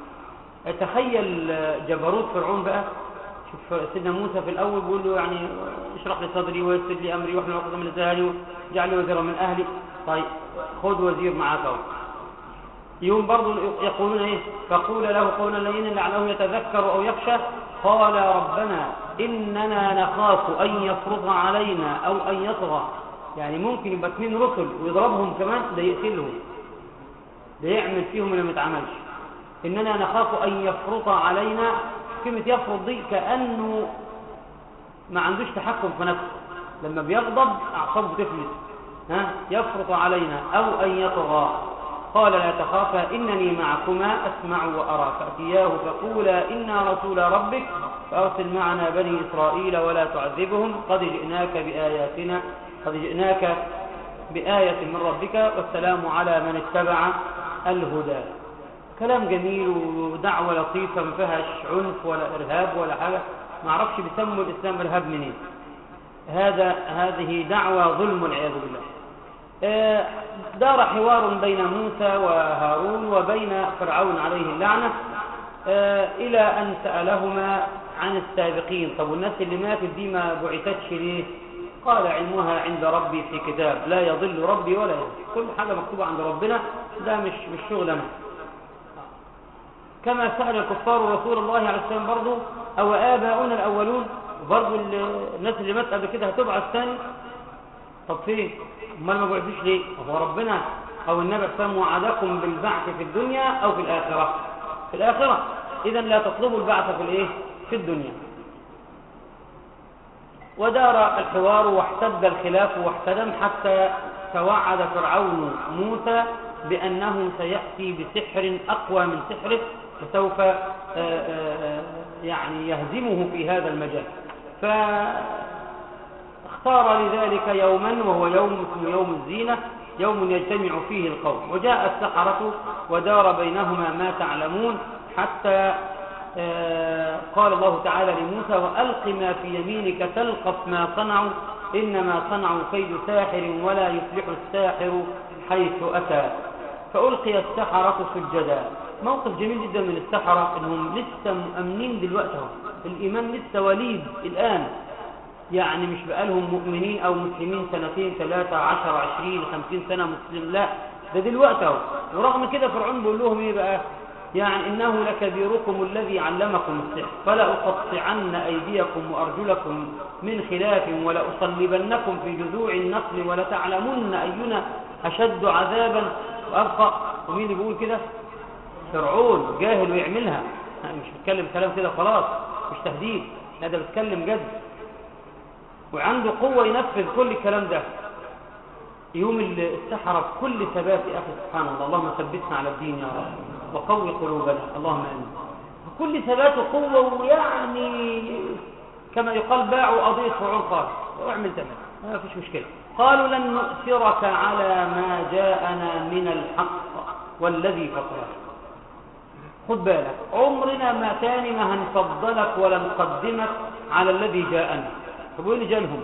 تخيل جبروت فرعون بقى شوف سيدنا موسى في الأول بيقول له يعني اشرح لي صدري ويسر لي أمري واحلل عقدة من لساني واجعل لي وزيرا من أهلي طيب خذ وزير معاك اهو يوم برضه يقولون ايه فقول له قولا لينا لعله يتذكر او يخشى قال ربنا اننا نخاف ان يفرض علينا او ان يطغى يعني ممكن يبقى اثنين رسل ويضربهم كمان ده يقتلهم ده يعمل فيهم اللي ما يتعملش إننا نخاف أن يفرط علينا كلمة يفرط دي كأنه ما عندوش تحكم في نفسه لما بيغضب أعصابه تفلت ها يفرط علينا أو أن يطغى قال لا تخافا إنني معكما أسمع وأرى فأتياه فقولا إنا رسول ربك فأرسل معنا بني إسرائيل ولا تعذبهم قد جئناك بآياتنا قد جئناك بآية من ربك والسلام على من اتبع الهدى كلام جميل ودعوة لطيفة ما فيهاش عنف ولا إرهاب ولا حاجة ما اعرفش بيسموا الإسلام إرهاب منين هذا هذه دعوة ظلم والعياذ بالله آه، دار حوار بين موسى وهارون وبين فرعون عليه اللعنة آه، إلى أن سألهما عن السابقين طب والناس اللي ماتت دي ما بعثتش ليه قال علمها عند ربي في كتاب لا يضل ربي ولا يضل كل حاجة مكتوبة عند ربنا ده مش مش شغلنا كما سأل الكفار رسول الله عليه السلام برضه أو آباؤنا الأولون برضه الناس اللي مات قبل كده هتبعث ثاني طب فين امال ما بعثوش ليه هو ربنا او النبي صلى الله عليه وسلم وعدكم بالبعث في الدنيا او في الاخره في الاخره اذا لا تطلبوا البعث في الايه في الدنيا ودار الحوار واحتد الخلاف واحتدم حتى توعد فرعون موسى بأنه سيأتي بسحر أقوى من سحره وسوف آه، آه، آه، يعني يهزمه في هذا المجال فاختار لذلك يوما وهو يوم اسمه يوم الزينة يوم يجتمع فيه القوم وجاء السحرة ودار بينهما ما تعلمون حتى قال الله تعالى لموسى وألق ما في يمينك تلقف ما صنعوا إنما صنعوا كيد ساحر ولا يفلح الساحر حيث أتى فألقي السحرة سجدا موقف جميل جدا من السحرة انهم لسه مؤمنين دلوقتي الايمان لسه وليد الان يعني مش بقالهم مؤمنين او مسلمين سنتين ثلاثة عشر عشرين خمسين سنة مسلم لا ده دلوقتي اهو ورغم كده فرعون بيقول لهم ايه بقى يعني انه لكبيركم الذي علمكم السحر فلا اقطعن ايديكم وارجلكم من خلاف ولا اصلبنكم في جذوع النخل ولتعلمن اينا اشد عذابا وابقى ومين اللي بيقول كده فرعون جاهل ويعملها مش بيتكلم كلام كده خلاص مش تهديد لا ده بيتكلم جد وعنده قوة ينفذ كل الكلام ده يوم السحرة بكل ثبات يا أخي سبحان الله اللهم ثبتنا على الدين يا رب وقوي قلوبنا اللهم آمين بكل ثبات وقوة ويعني كما يقال باعوا قضية فرعون خالص واعمل تمام ما فيش مشكلة قالوا لن نؤثرك على ما جاءنا من الحق والذي فطرك خد بالك عمرنا ما تاني ما هنفضلك ولا نقدمك على الذي جاءنا طب وايه اللي جالهم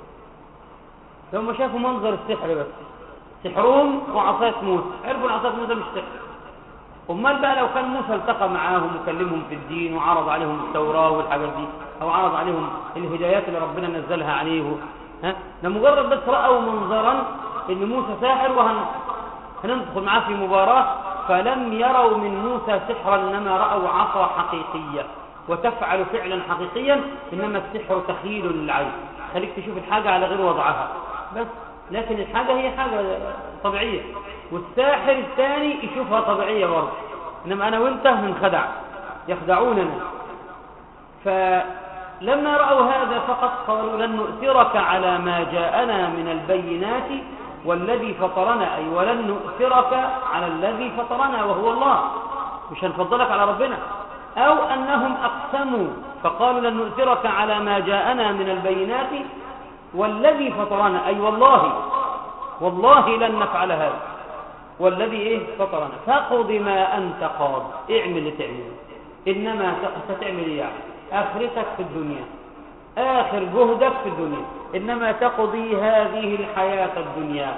لما شافوا منظر السحر بس سحرهم وعصاية موسى عرفوا ان عصاية موسى مش سحر امال بقى لو كان موسى التقى معاهم وكلمهم في الدين وعرض عليهم التوراة والحاجات دي او عرض عليهم الهدايات اللي ربنا نزلها عليه ها ده مجرد بس رأوا منظرا ان موسى ساحر وهندخل معاه في مباراة فلم يروا من موسى سحرا انما رأوا عصا حقيقية وتفعل فعلا حقيقيا انما السحر تخيل للعين خليك تشوف الحاجة على غير وضعها بس لكن الحاجة هي حاجة طبيعية والساحر الثاني يشوفها طبيعية برضه انما انا وانت هنخدع يخدعوننا ف لما رأوا هذا فقط قالوا لن نؤثرك على ما جاءنا من البينات والذي فطرنا أي ولن نؤثرك على الذي فطرنا وهو الله مش هنفضلك على ربنا أو أنهم أقسموا فقالوا لن نؤثرك على ما جاءنا من البينات والذي فطرنا أي والله والله لن نفعل هذا والذي إيه فطرنا فقض ما أنت قاض اعمل اللي تعمله إنما ستعمل إيه يعني آخرتك في الدنيا آخر جهدك في الدنيا إنما تقضي هذه الحياة الدنيا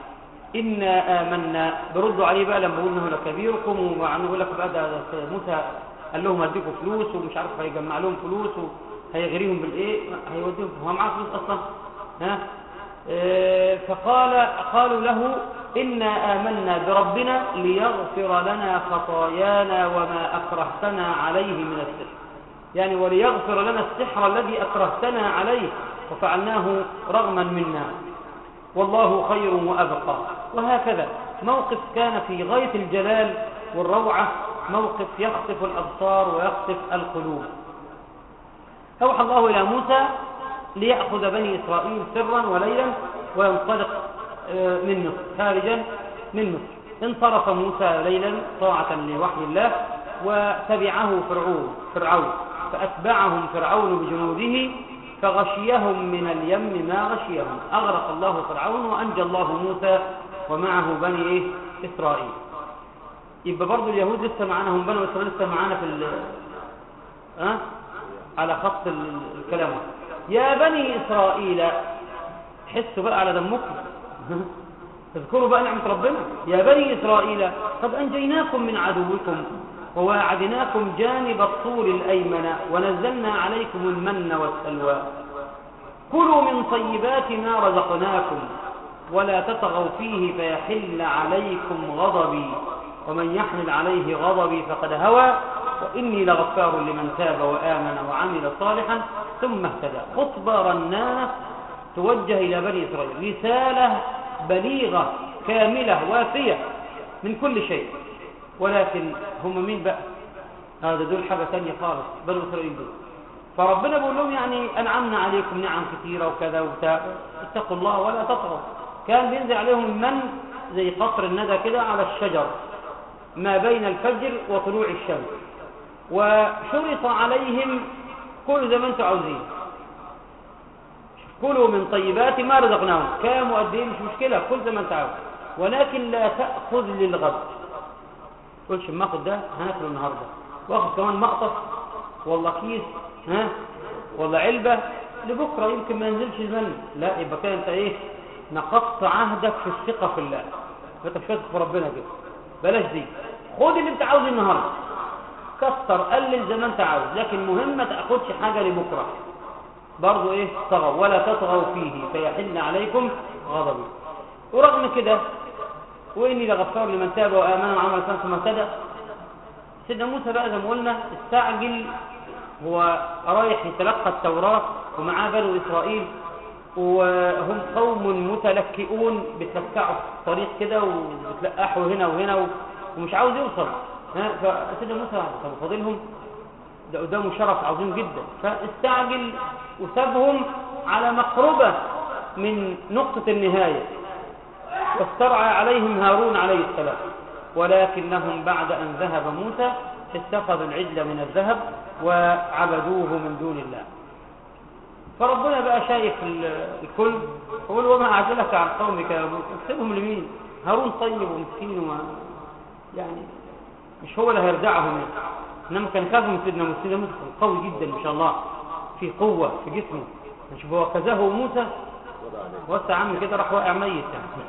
إنا آمنا بردوا عليه بقى لما قلنا هنا كبيركم وعنه يقول لك بقى ده موسى قال لهم هديكم فلوس ومش عارف هيجمع لهم فلوس وهيغريهم بالايه هيوديهم هو معاه فلوس اصلا ها اه فقال قالوا له إنا آمنا بربنا ليغفر لنا خطايانا وما أكرهتنا عليه من السحر يعني وليغفر لنا السحر الذي أكرهتنا عليه وفعلناه رغما منا والله خير وأبقى وهكذا موقف كان في غاية الجلال والروعة موقف يخطف الأبصار ويخطف القلوب أوحى الله إلى موسى ليأخذ بني إسرائيل سرا وليلا وينطلق آه، من مصر خارجا من مصر انصرف موسى ليلا طاعة لوحي الله وتبعه فرعون فرعون فأتبعهم فرعون بجنوده فغشيهم من اليم ما غشيهم أغرق الله فرعون وأنجى الله موسى ومعه بني إيه؟ إسرائيل يبقى برضو اليهود لسه معانا هم بني إسرائيل لسه معانا في ال أه؟ على خط الكلام يا بني إسرائيل حسوا بقى على دمكم اذكروا بقى نعمة ربنا يا بني إسرائيل قد أنجيناكم من عدوكم وواعدناكم جانب الطول الأيمن ونزلنا عليكم المن والسلوى كلوا من طيبات ما رزقناكم ولا تطغوا فيه فيحل عليكم غضبي ومن يحمل عليه غضبي فقد هوى وإني لغفار لمن تاب وآمن وعمل صالحا ثم اهتدى خطبة رنانة توجه إلى بني إسرائيل رسالة بليغة كاملة وافية من كل شيء ولكن هم مين بقى هذا دول حاجة تانية خالص بني إسرائيل دول فربنا بيقول لهم يعني أنعمنا عليكم نعم كثيرة وكذا وبتاع اتقوا الله ولا تطغوا كان بينزل عليهم من زي قطر الندى كده على الشجر ما بين الفجر وطلوع الشمس وشرط عليهم كل زي ما انتم عاوزين كلوا من طيبات ما رزقناهم كام وقد ايه مش مشكله كل زي ما انت عاوز ولكن لا تاخذ للغد تقولش ما اخد ده هناكله النهارده واخد كمان مقطف والله كيس ها والله علبه لبكره يمكن ما ينزلش المن لا يبقى كده انت ايه نقضت عهدك في الثقه في الله انت مش واثق في ربنا كده بلاش دي خد اللي انت عاوزه النهارده كتر قلل زي ما انت عاوز لكن مهم ما تاخدش حاجه لبكره برضه ايه طغوا ولا تطغوا فيه فيحل عليكم غضبي ورغم كده واني لغفار لمن تاب وامن وعمل صالحا ثم اهتدى سيدنا موسى بقى زي ما قلنا استعجل هو رايح يتلقى التوراه ومعاه بنو اسرائيل وهم قوم متلكئون بيتلكعوا في الطريق كده وبتلقحوا هنا وهنا ومش عاوز يوصل ها فسيدنا موسى كان فاضلهم ده قدامه شرف عظيم جدا فاستعجل وسابهم على مقربة من نقطة النهاية واسترعى عليهم هارون عليه السلام ولكنهم بعد أن ذهب موسى اتخذوا العجل من الذهب وعبدوه من دون الله فربنا بقى شايف الكل يقول وما أعجلك عن قومك يا موسى اكسبهم لمين هارون طيب ومسكين وما يعني مش هو اللي هيرجعهم يعني. انما كان خاف من سيدنا موسى سيدنا موسى كان قوي جدا ما شاء الله في قوة في جسمه نشوف هو كذاه موسى وسع عم كده راح واقع ميت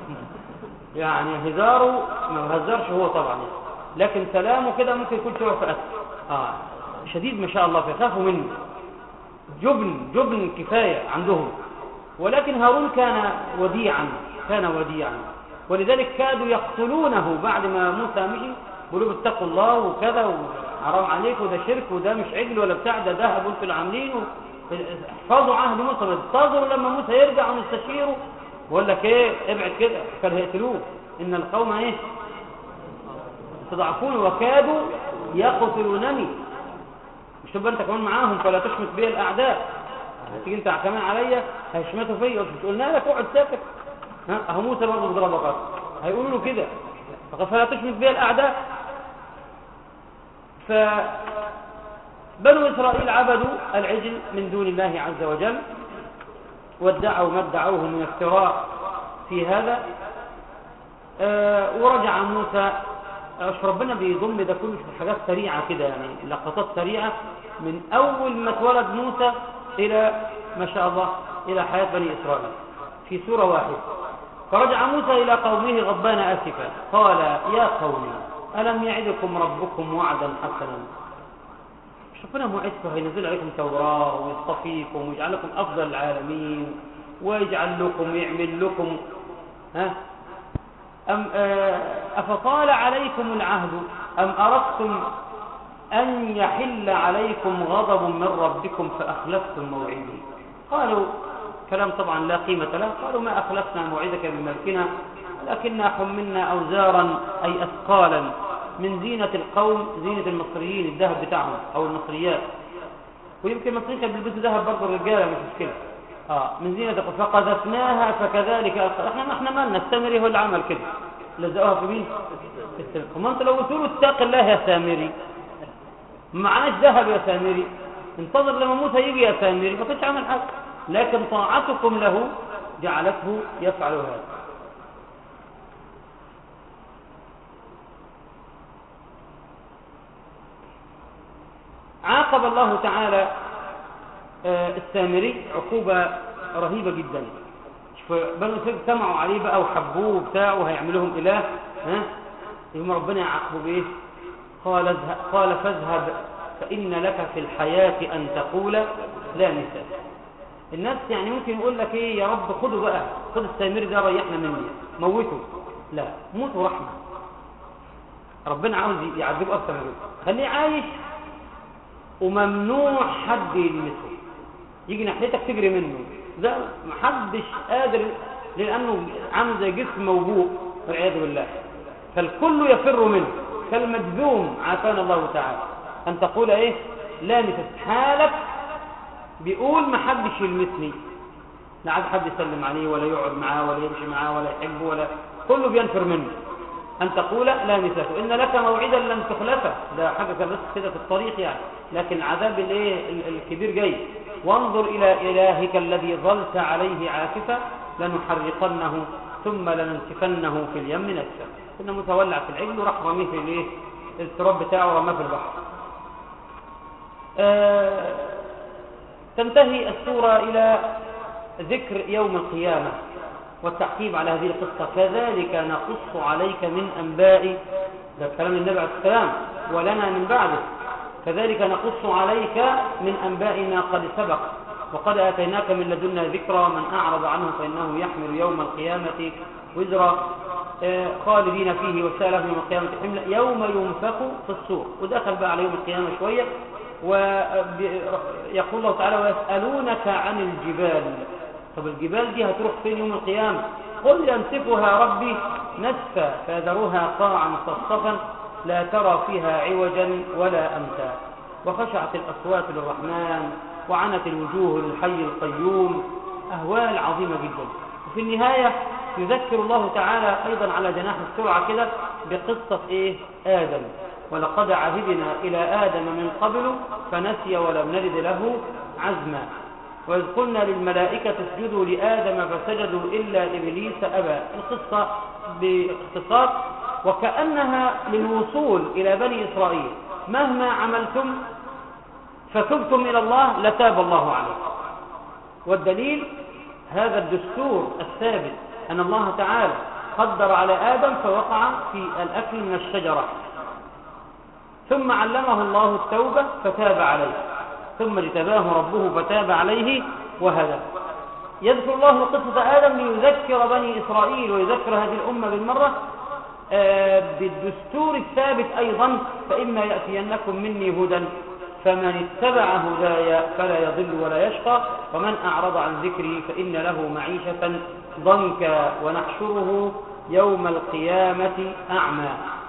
يعني يعني هزاره ما هزرش هو طبعا يعني. لكن سلامه كده ممكن يكون شويه في أسر اه شديد ما شاء الله فيخافوا منه جبن جبن كفاية عندهم ولكن هارون كان وديعا كان وديعا ولذلك كادوا يقتلونه بعد ما موسى مشي بيقولوا اتقوا الله وكذا وحرام عليكم ده شرك وده مش عجل ولا بتاع ده ذهب وانتوا اللي عاملينه احفظوا عهد موسى انتظروا لما موسى يرجع ونستشيره بقول لك ايه ابعد كده كانوا هيقتلوه ان القوم ايه تضعفون وكادوا يقتلونني مش تبقى انت كمان معاهم فلا تشمت بي الاعداء تيجي انت كمان عليا هيشمتوا فيا مش قلنا لك اقعد ساكت ها اهو موسى برضه بيضربك هيقولوا له كده فلا تشمت بي الاعداء ف بنو إسرائيل عبدوا العجل من دون الله عز وجل وادعوا ما ادعوه من افتراء في هذا آه ورجع موسى أش ربنا بيضم ده كله في حاجات سريعة كده يعني لقطات سريعة من أول ما اتولد موسى إلى ما شاء الله إلى حياة بني إسرائيل في سورة واحدة فرجع موسى إلى قومه غضبان آسفا قال يا قومي ألم يعدكم ربكم وعدا حسنا ربنا موعدكم هينزل عليكم توراة ويصطفيكم ويجعل لكم أفضل العالمين ويجعل لكم يعمل لكم ها أم أفطال عليكم العهد أم أردتم أن يحل عليكم غضب من ربكم فأخلفتم موعدي قالوا كلام طبعا لا قيمة له قالوا ما أخلفنا موعدك بملكنا لكننا حملنا أوزارا أي أثقالا من زينة القوم زينة المصريين الذهب بتاعهم أو المصريات ويمكن المصريين كانوا بيلبسوا ذهب برضه الرجالة مش مشكلة اه من زينة القوم فقذفناها فكذلك احنا احنا مالنا السامري هو اللي عمل كده لزقوها في مين؟ في السامري وما انت لو قلت له اتق الله يا سامري ما معناش ذهب يا سامري انتظر لما موسى يجي يا سامري ما كنتش عمل حاجه لكن طاعتكم له جعلته يفعل هذا عاقب الله تعالى السامري عقوبة رهيبة جدا بنو اسرائيل سمعوا عليه بقى وحبوه وبتاع وهيعملوهم اله ها يوم ربنا يعاقبه بايه قال اذهب قال فاذهب فان لك في الحياه ان تقول لا مثال الناس يعني ممكن يقول لك ايه يا رب خده بقى خد السامري ده ريحنا منه موته لا موته رحمه ربنا عاوز يعذبه اكتر من كده خليه عايش وممنوع حد يلمسه يجي ناحيتك تجري منه ده محدش قادر لانه عامل زي جسم موبوء والعياذ بالله فالكل يفر منه كالمجذوم عافانا الله تعالى ان تقول ايه لا مثل حالك بيقول ما حدش يلمسني لا عاد حد يسلم عليه ولا يقعد معاه ولا يمشي معاه ولا يحبه ولا كله بينفر منه أن تقول لا مثله إن لك موعدا لن تخلفه ده حاجة بس كده في الطريق يعني لكن عذاب الايه الكبير جاي وانظر إلى إلهك الذي ظلت عليه عاكفا لنحرقنه ثم لننسفنه في اليم نسفا إنه متولع في العجل وراح رميه في الايه التراب بتاعه ورماه في البحر آه تنتهي السورة إلى ذكر يوم القيامة والتعقيب على هذه القصة كذلك نقص عليك من أنباء ده كلام النبي عليه السلام ولنا من بعده كذلك نقص عليك من أنباء ما قد سبق وقد آتيناك من لدنا ذكرى من أعرض عنه فإنه يحمل يوم القيامة وزرا خالدين فيه وسأله يوم القيامة حملا يوم ينفخ في الصور ودخل بقى على يوم القيامة شوية ويقول الله تعالى ويسألونك عن الجبال طب الجبال دي هتروح فين يوم القيامة قل ينسفها ربي نسفا فيذروها قاعا صفصفا لا ترى فيها عوجا ولا أمتا وخشعت الأصوات للرحمن وعنت الوجوه للحي القيوم أهوال عظيمة جدا وفي النهاية يذكر الله تعالى أيضا على جناح السرعة كده بقصة إيه آدم ولقد عهدنا إلى آدم من قبل فنسي ولم نجد له عزما وإذ قلنا للملائكة اسجدوا لآدم فسجدوا إلا إبليس أبى القصة باختصار وكأنها للوصول إلى بني إسرائيل مهما عملتم فتبتم إلى الله لتاب الله عليكم والدليل هذا الدستور الثابت أن الله تعالى قدر على آدم فوقع في الأكل من الشجرة ثم علمه الله التوبة فتاب عليه ثم اجتباه ربه فتاب عليه وهدى يذكر الله قصة آدم ليذكر بني إسرائيل ويذكر هذه الأمة بالمرة آه بالدستور الثابت أيضا فإما يأتينكم مني هدى فمن اتبع هدايا فلا يضل ولا يشقى ومن أعرض عن ذكري فإن له معيشة ضنكا ونحشره يوم القيامة أعمى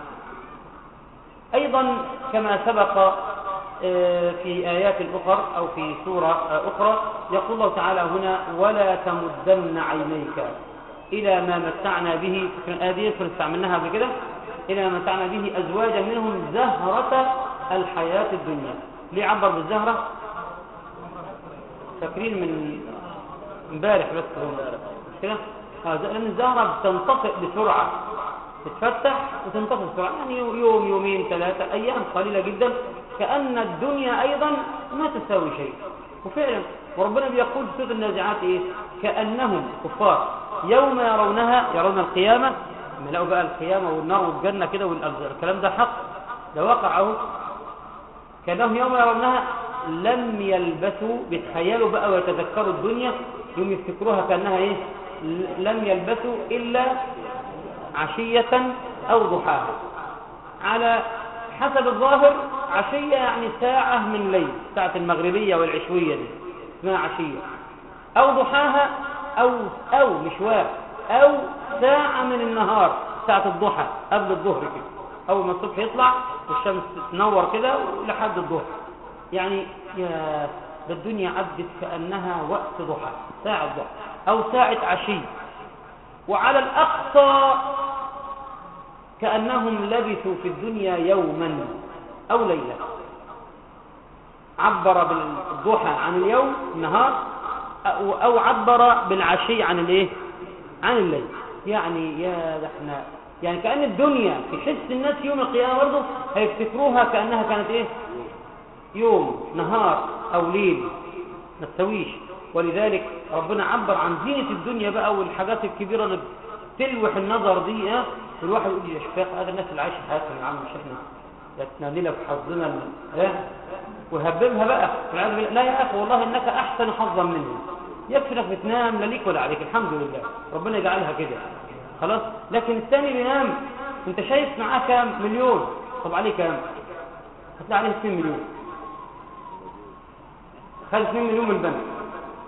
أيضا كما سبق في آيات أخرى أو في سورة أخرى يقول الله تعالى هنا ولا تمدن عينيك إلى ما متعنا به في الآية دي استعملناها قبل كده إلى ما متعنا به أزواجا منهم زهرة الحياة الدنيا ليه عبر بالزهرة فاكرين من امبارح بس مش كده آه لأن الزهرة بتنطفئ بسرعة تتفتح وتنطفئ بسرعة يعني يوم يومين ثلاثة أيام قليلة جدا كأن الدنيا أيضا ما تساوي شيء وفعلا وربنا بيقول في سورة النازعات إيه كأنهم كفار يوم يرونها يرون القيامة لما لقوا بقى القيامة والنار والجنة كده والكلام ده حق ده وقع اهو كأنهم يوم يرونها لم يلبثوا بيتخيلوا بقى ويتذكروا الدنيا يوم يفتكروها كأنها إيه لم يلبثوا إلا عشية أو ضحاها على حسب الظاهر عشية يعني ساعة من ليل ساعة المغربية والعشوية دي اسمها عشية أو ضحاها أو أو مشوار أو ساعة من النهار ساعة الضحى قبل الظهر كده أول ما الصبح يطلع والشمس تنور كده لحد الظهر يعني يا ده الدنيا عدت كأنها وقت ضحى ساعة ضحى أو ساعة عشي وعلى الأقصى كأنهم لبثوا في الدنيا يوما أو ليلة عبر بالضحى عن اليوم النهار أو عبر بالعشي عن الايه عن الليل يعني يا ده احنا يعني كأن الدنيا في حس الناس يوم القيامة برضه هيفتكروها كأنها كانت ايه يوم نهار أو ليل ما تسويش ولذلك ربنا عبر عن زينة الدنيا بقى والحاجات الكبيرة اللي تلوح النظر دي اه الواحد يقول يا شفاق هذا الناس اللي عايشه حياتهم يا عم مش احنا يتنانينا في حظنا اه وهببها بقى لا يا اخي والله انك احسن حظا منهم يكفي انك بتنام لا ليك ولا عليك الحمد لله ربنا يجعلها كده خلاص لكن الثاني بينام انت شايف معاه كام مليون طب عليه كام هتلاقي عليه 2 مليون خد 2 مليون من البنك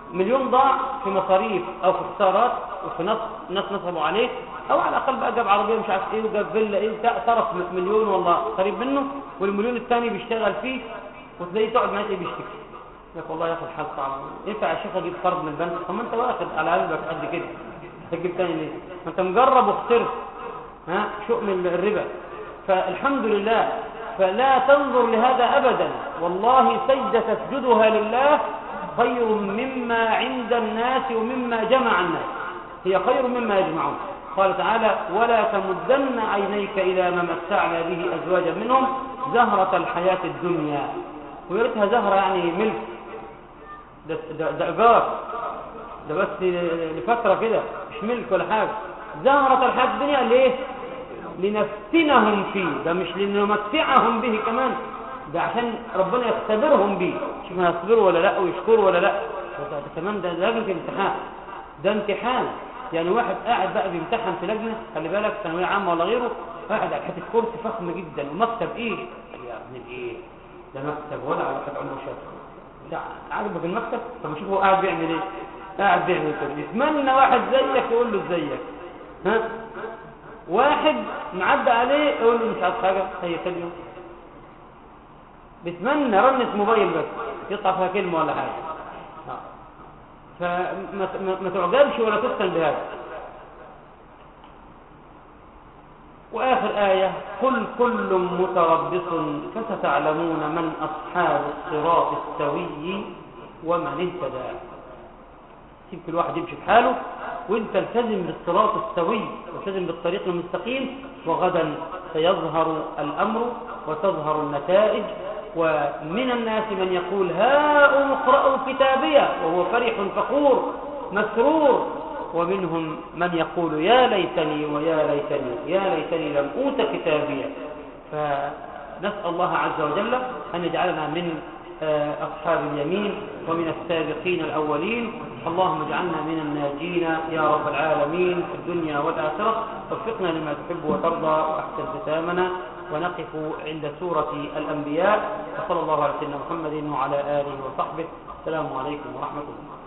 مليون ضاع في مصاريف او في خسارات وفي نص ناس نصبوا عليه او على الاقل بقى جاب عربيه مش عارف ايه وجاب فيلا ايه بتاع صرف مليون والله قريب منه والمليون الثاني بيشتغل فيه وتلاقيه تقعد معاه بيشتكي يقول والله يا اخي الحال صعب ينفع يا شيخ اجيب قرض من البنك طب ما انت واخد على قلبك قد كده هتجيب تاني ليه ما انت مجرب وخسرت ها شؤم الربا فالحمد لله فلا تنظر لهذا ابدا والله سجدة تسجدها لله خير مما عند الناس ومما جمع الناس هي خير مما يجمعون قال تعالى ولا تمدن عينيك إلى ما متعنا به أزواجا منهم زهرة الحياة الدنيا ويريدها زهرة يعني ملك ده, ده, ده إيجار ده بس لفترة كده مش ملك ولا حاجة زهرة الحياة الدنيا ليه لنفتنهم فيه ده مش لنمتعهم به كمان ده عشان ربنا يختبرهم بيه شوف هيصبروا ولا لا ويشكروا ولا لا ده كمان ده لجنة امتحان ده امتحان يعني واحد قاعد بقى بيمتحن في لجنة خلي بالك ثانوية عامة ولا غيره قاعد على حتة كرسي فخم جدا ومكتب ايه يا ابن ايه ده مكتب ولا على واحد عمره شافه ده عارف في المكتب طب شوف هو قاعد بيعمل ايه قاعد بيعمل كده يتمنى واحد زيك يقول له زيك ها واحد معدى عليه يقول له مش عارف حاجه هي كلمه بيتمنى رنة موبايل بس يطلع فيها كلمة ولا حاجة فما تعجبش ولا تفتن بهذا وآخر آية قل كل متربص فستعلمون من أصحاب الصراط السوي ومن اهتدى سيب كل واحد يمشي في حاله وانت التزم بالصراط السوي والتزم بالطريق المستقيم وغدا سيظهر الأمر وتظهر النتائج ومن الناس من يقول هاؤم اقرأوا كتابية وهو فرح فخور مسرور ومنهم من يقول يا ليتني ويا ليتني يا ليتني لم أوت كتابية فنسأل الله عز وجل أن يجعلنا من أصحاب اليمين ومن السابقين الأولين اللهم اجعلنا من الناجين يا رب العالمين في الدنيا والآخرة وفقنا لما تحب وترضى وأحسن ختامنا ونقف عند سورة الأنبياء وصلى الله على سيدنا محمد وعلى آله وصحبه السلام عليكم ورحمة الله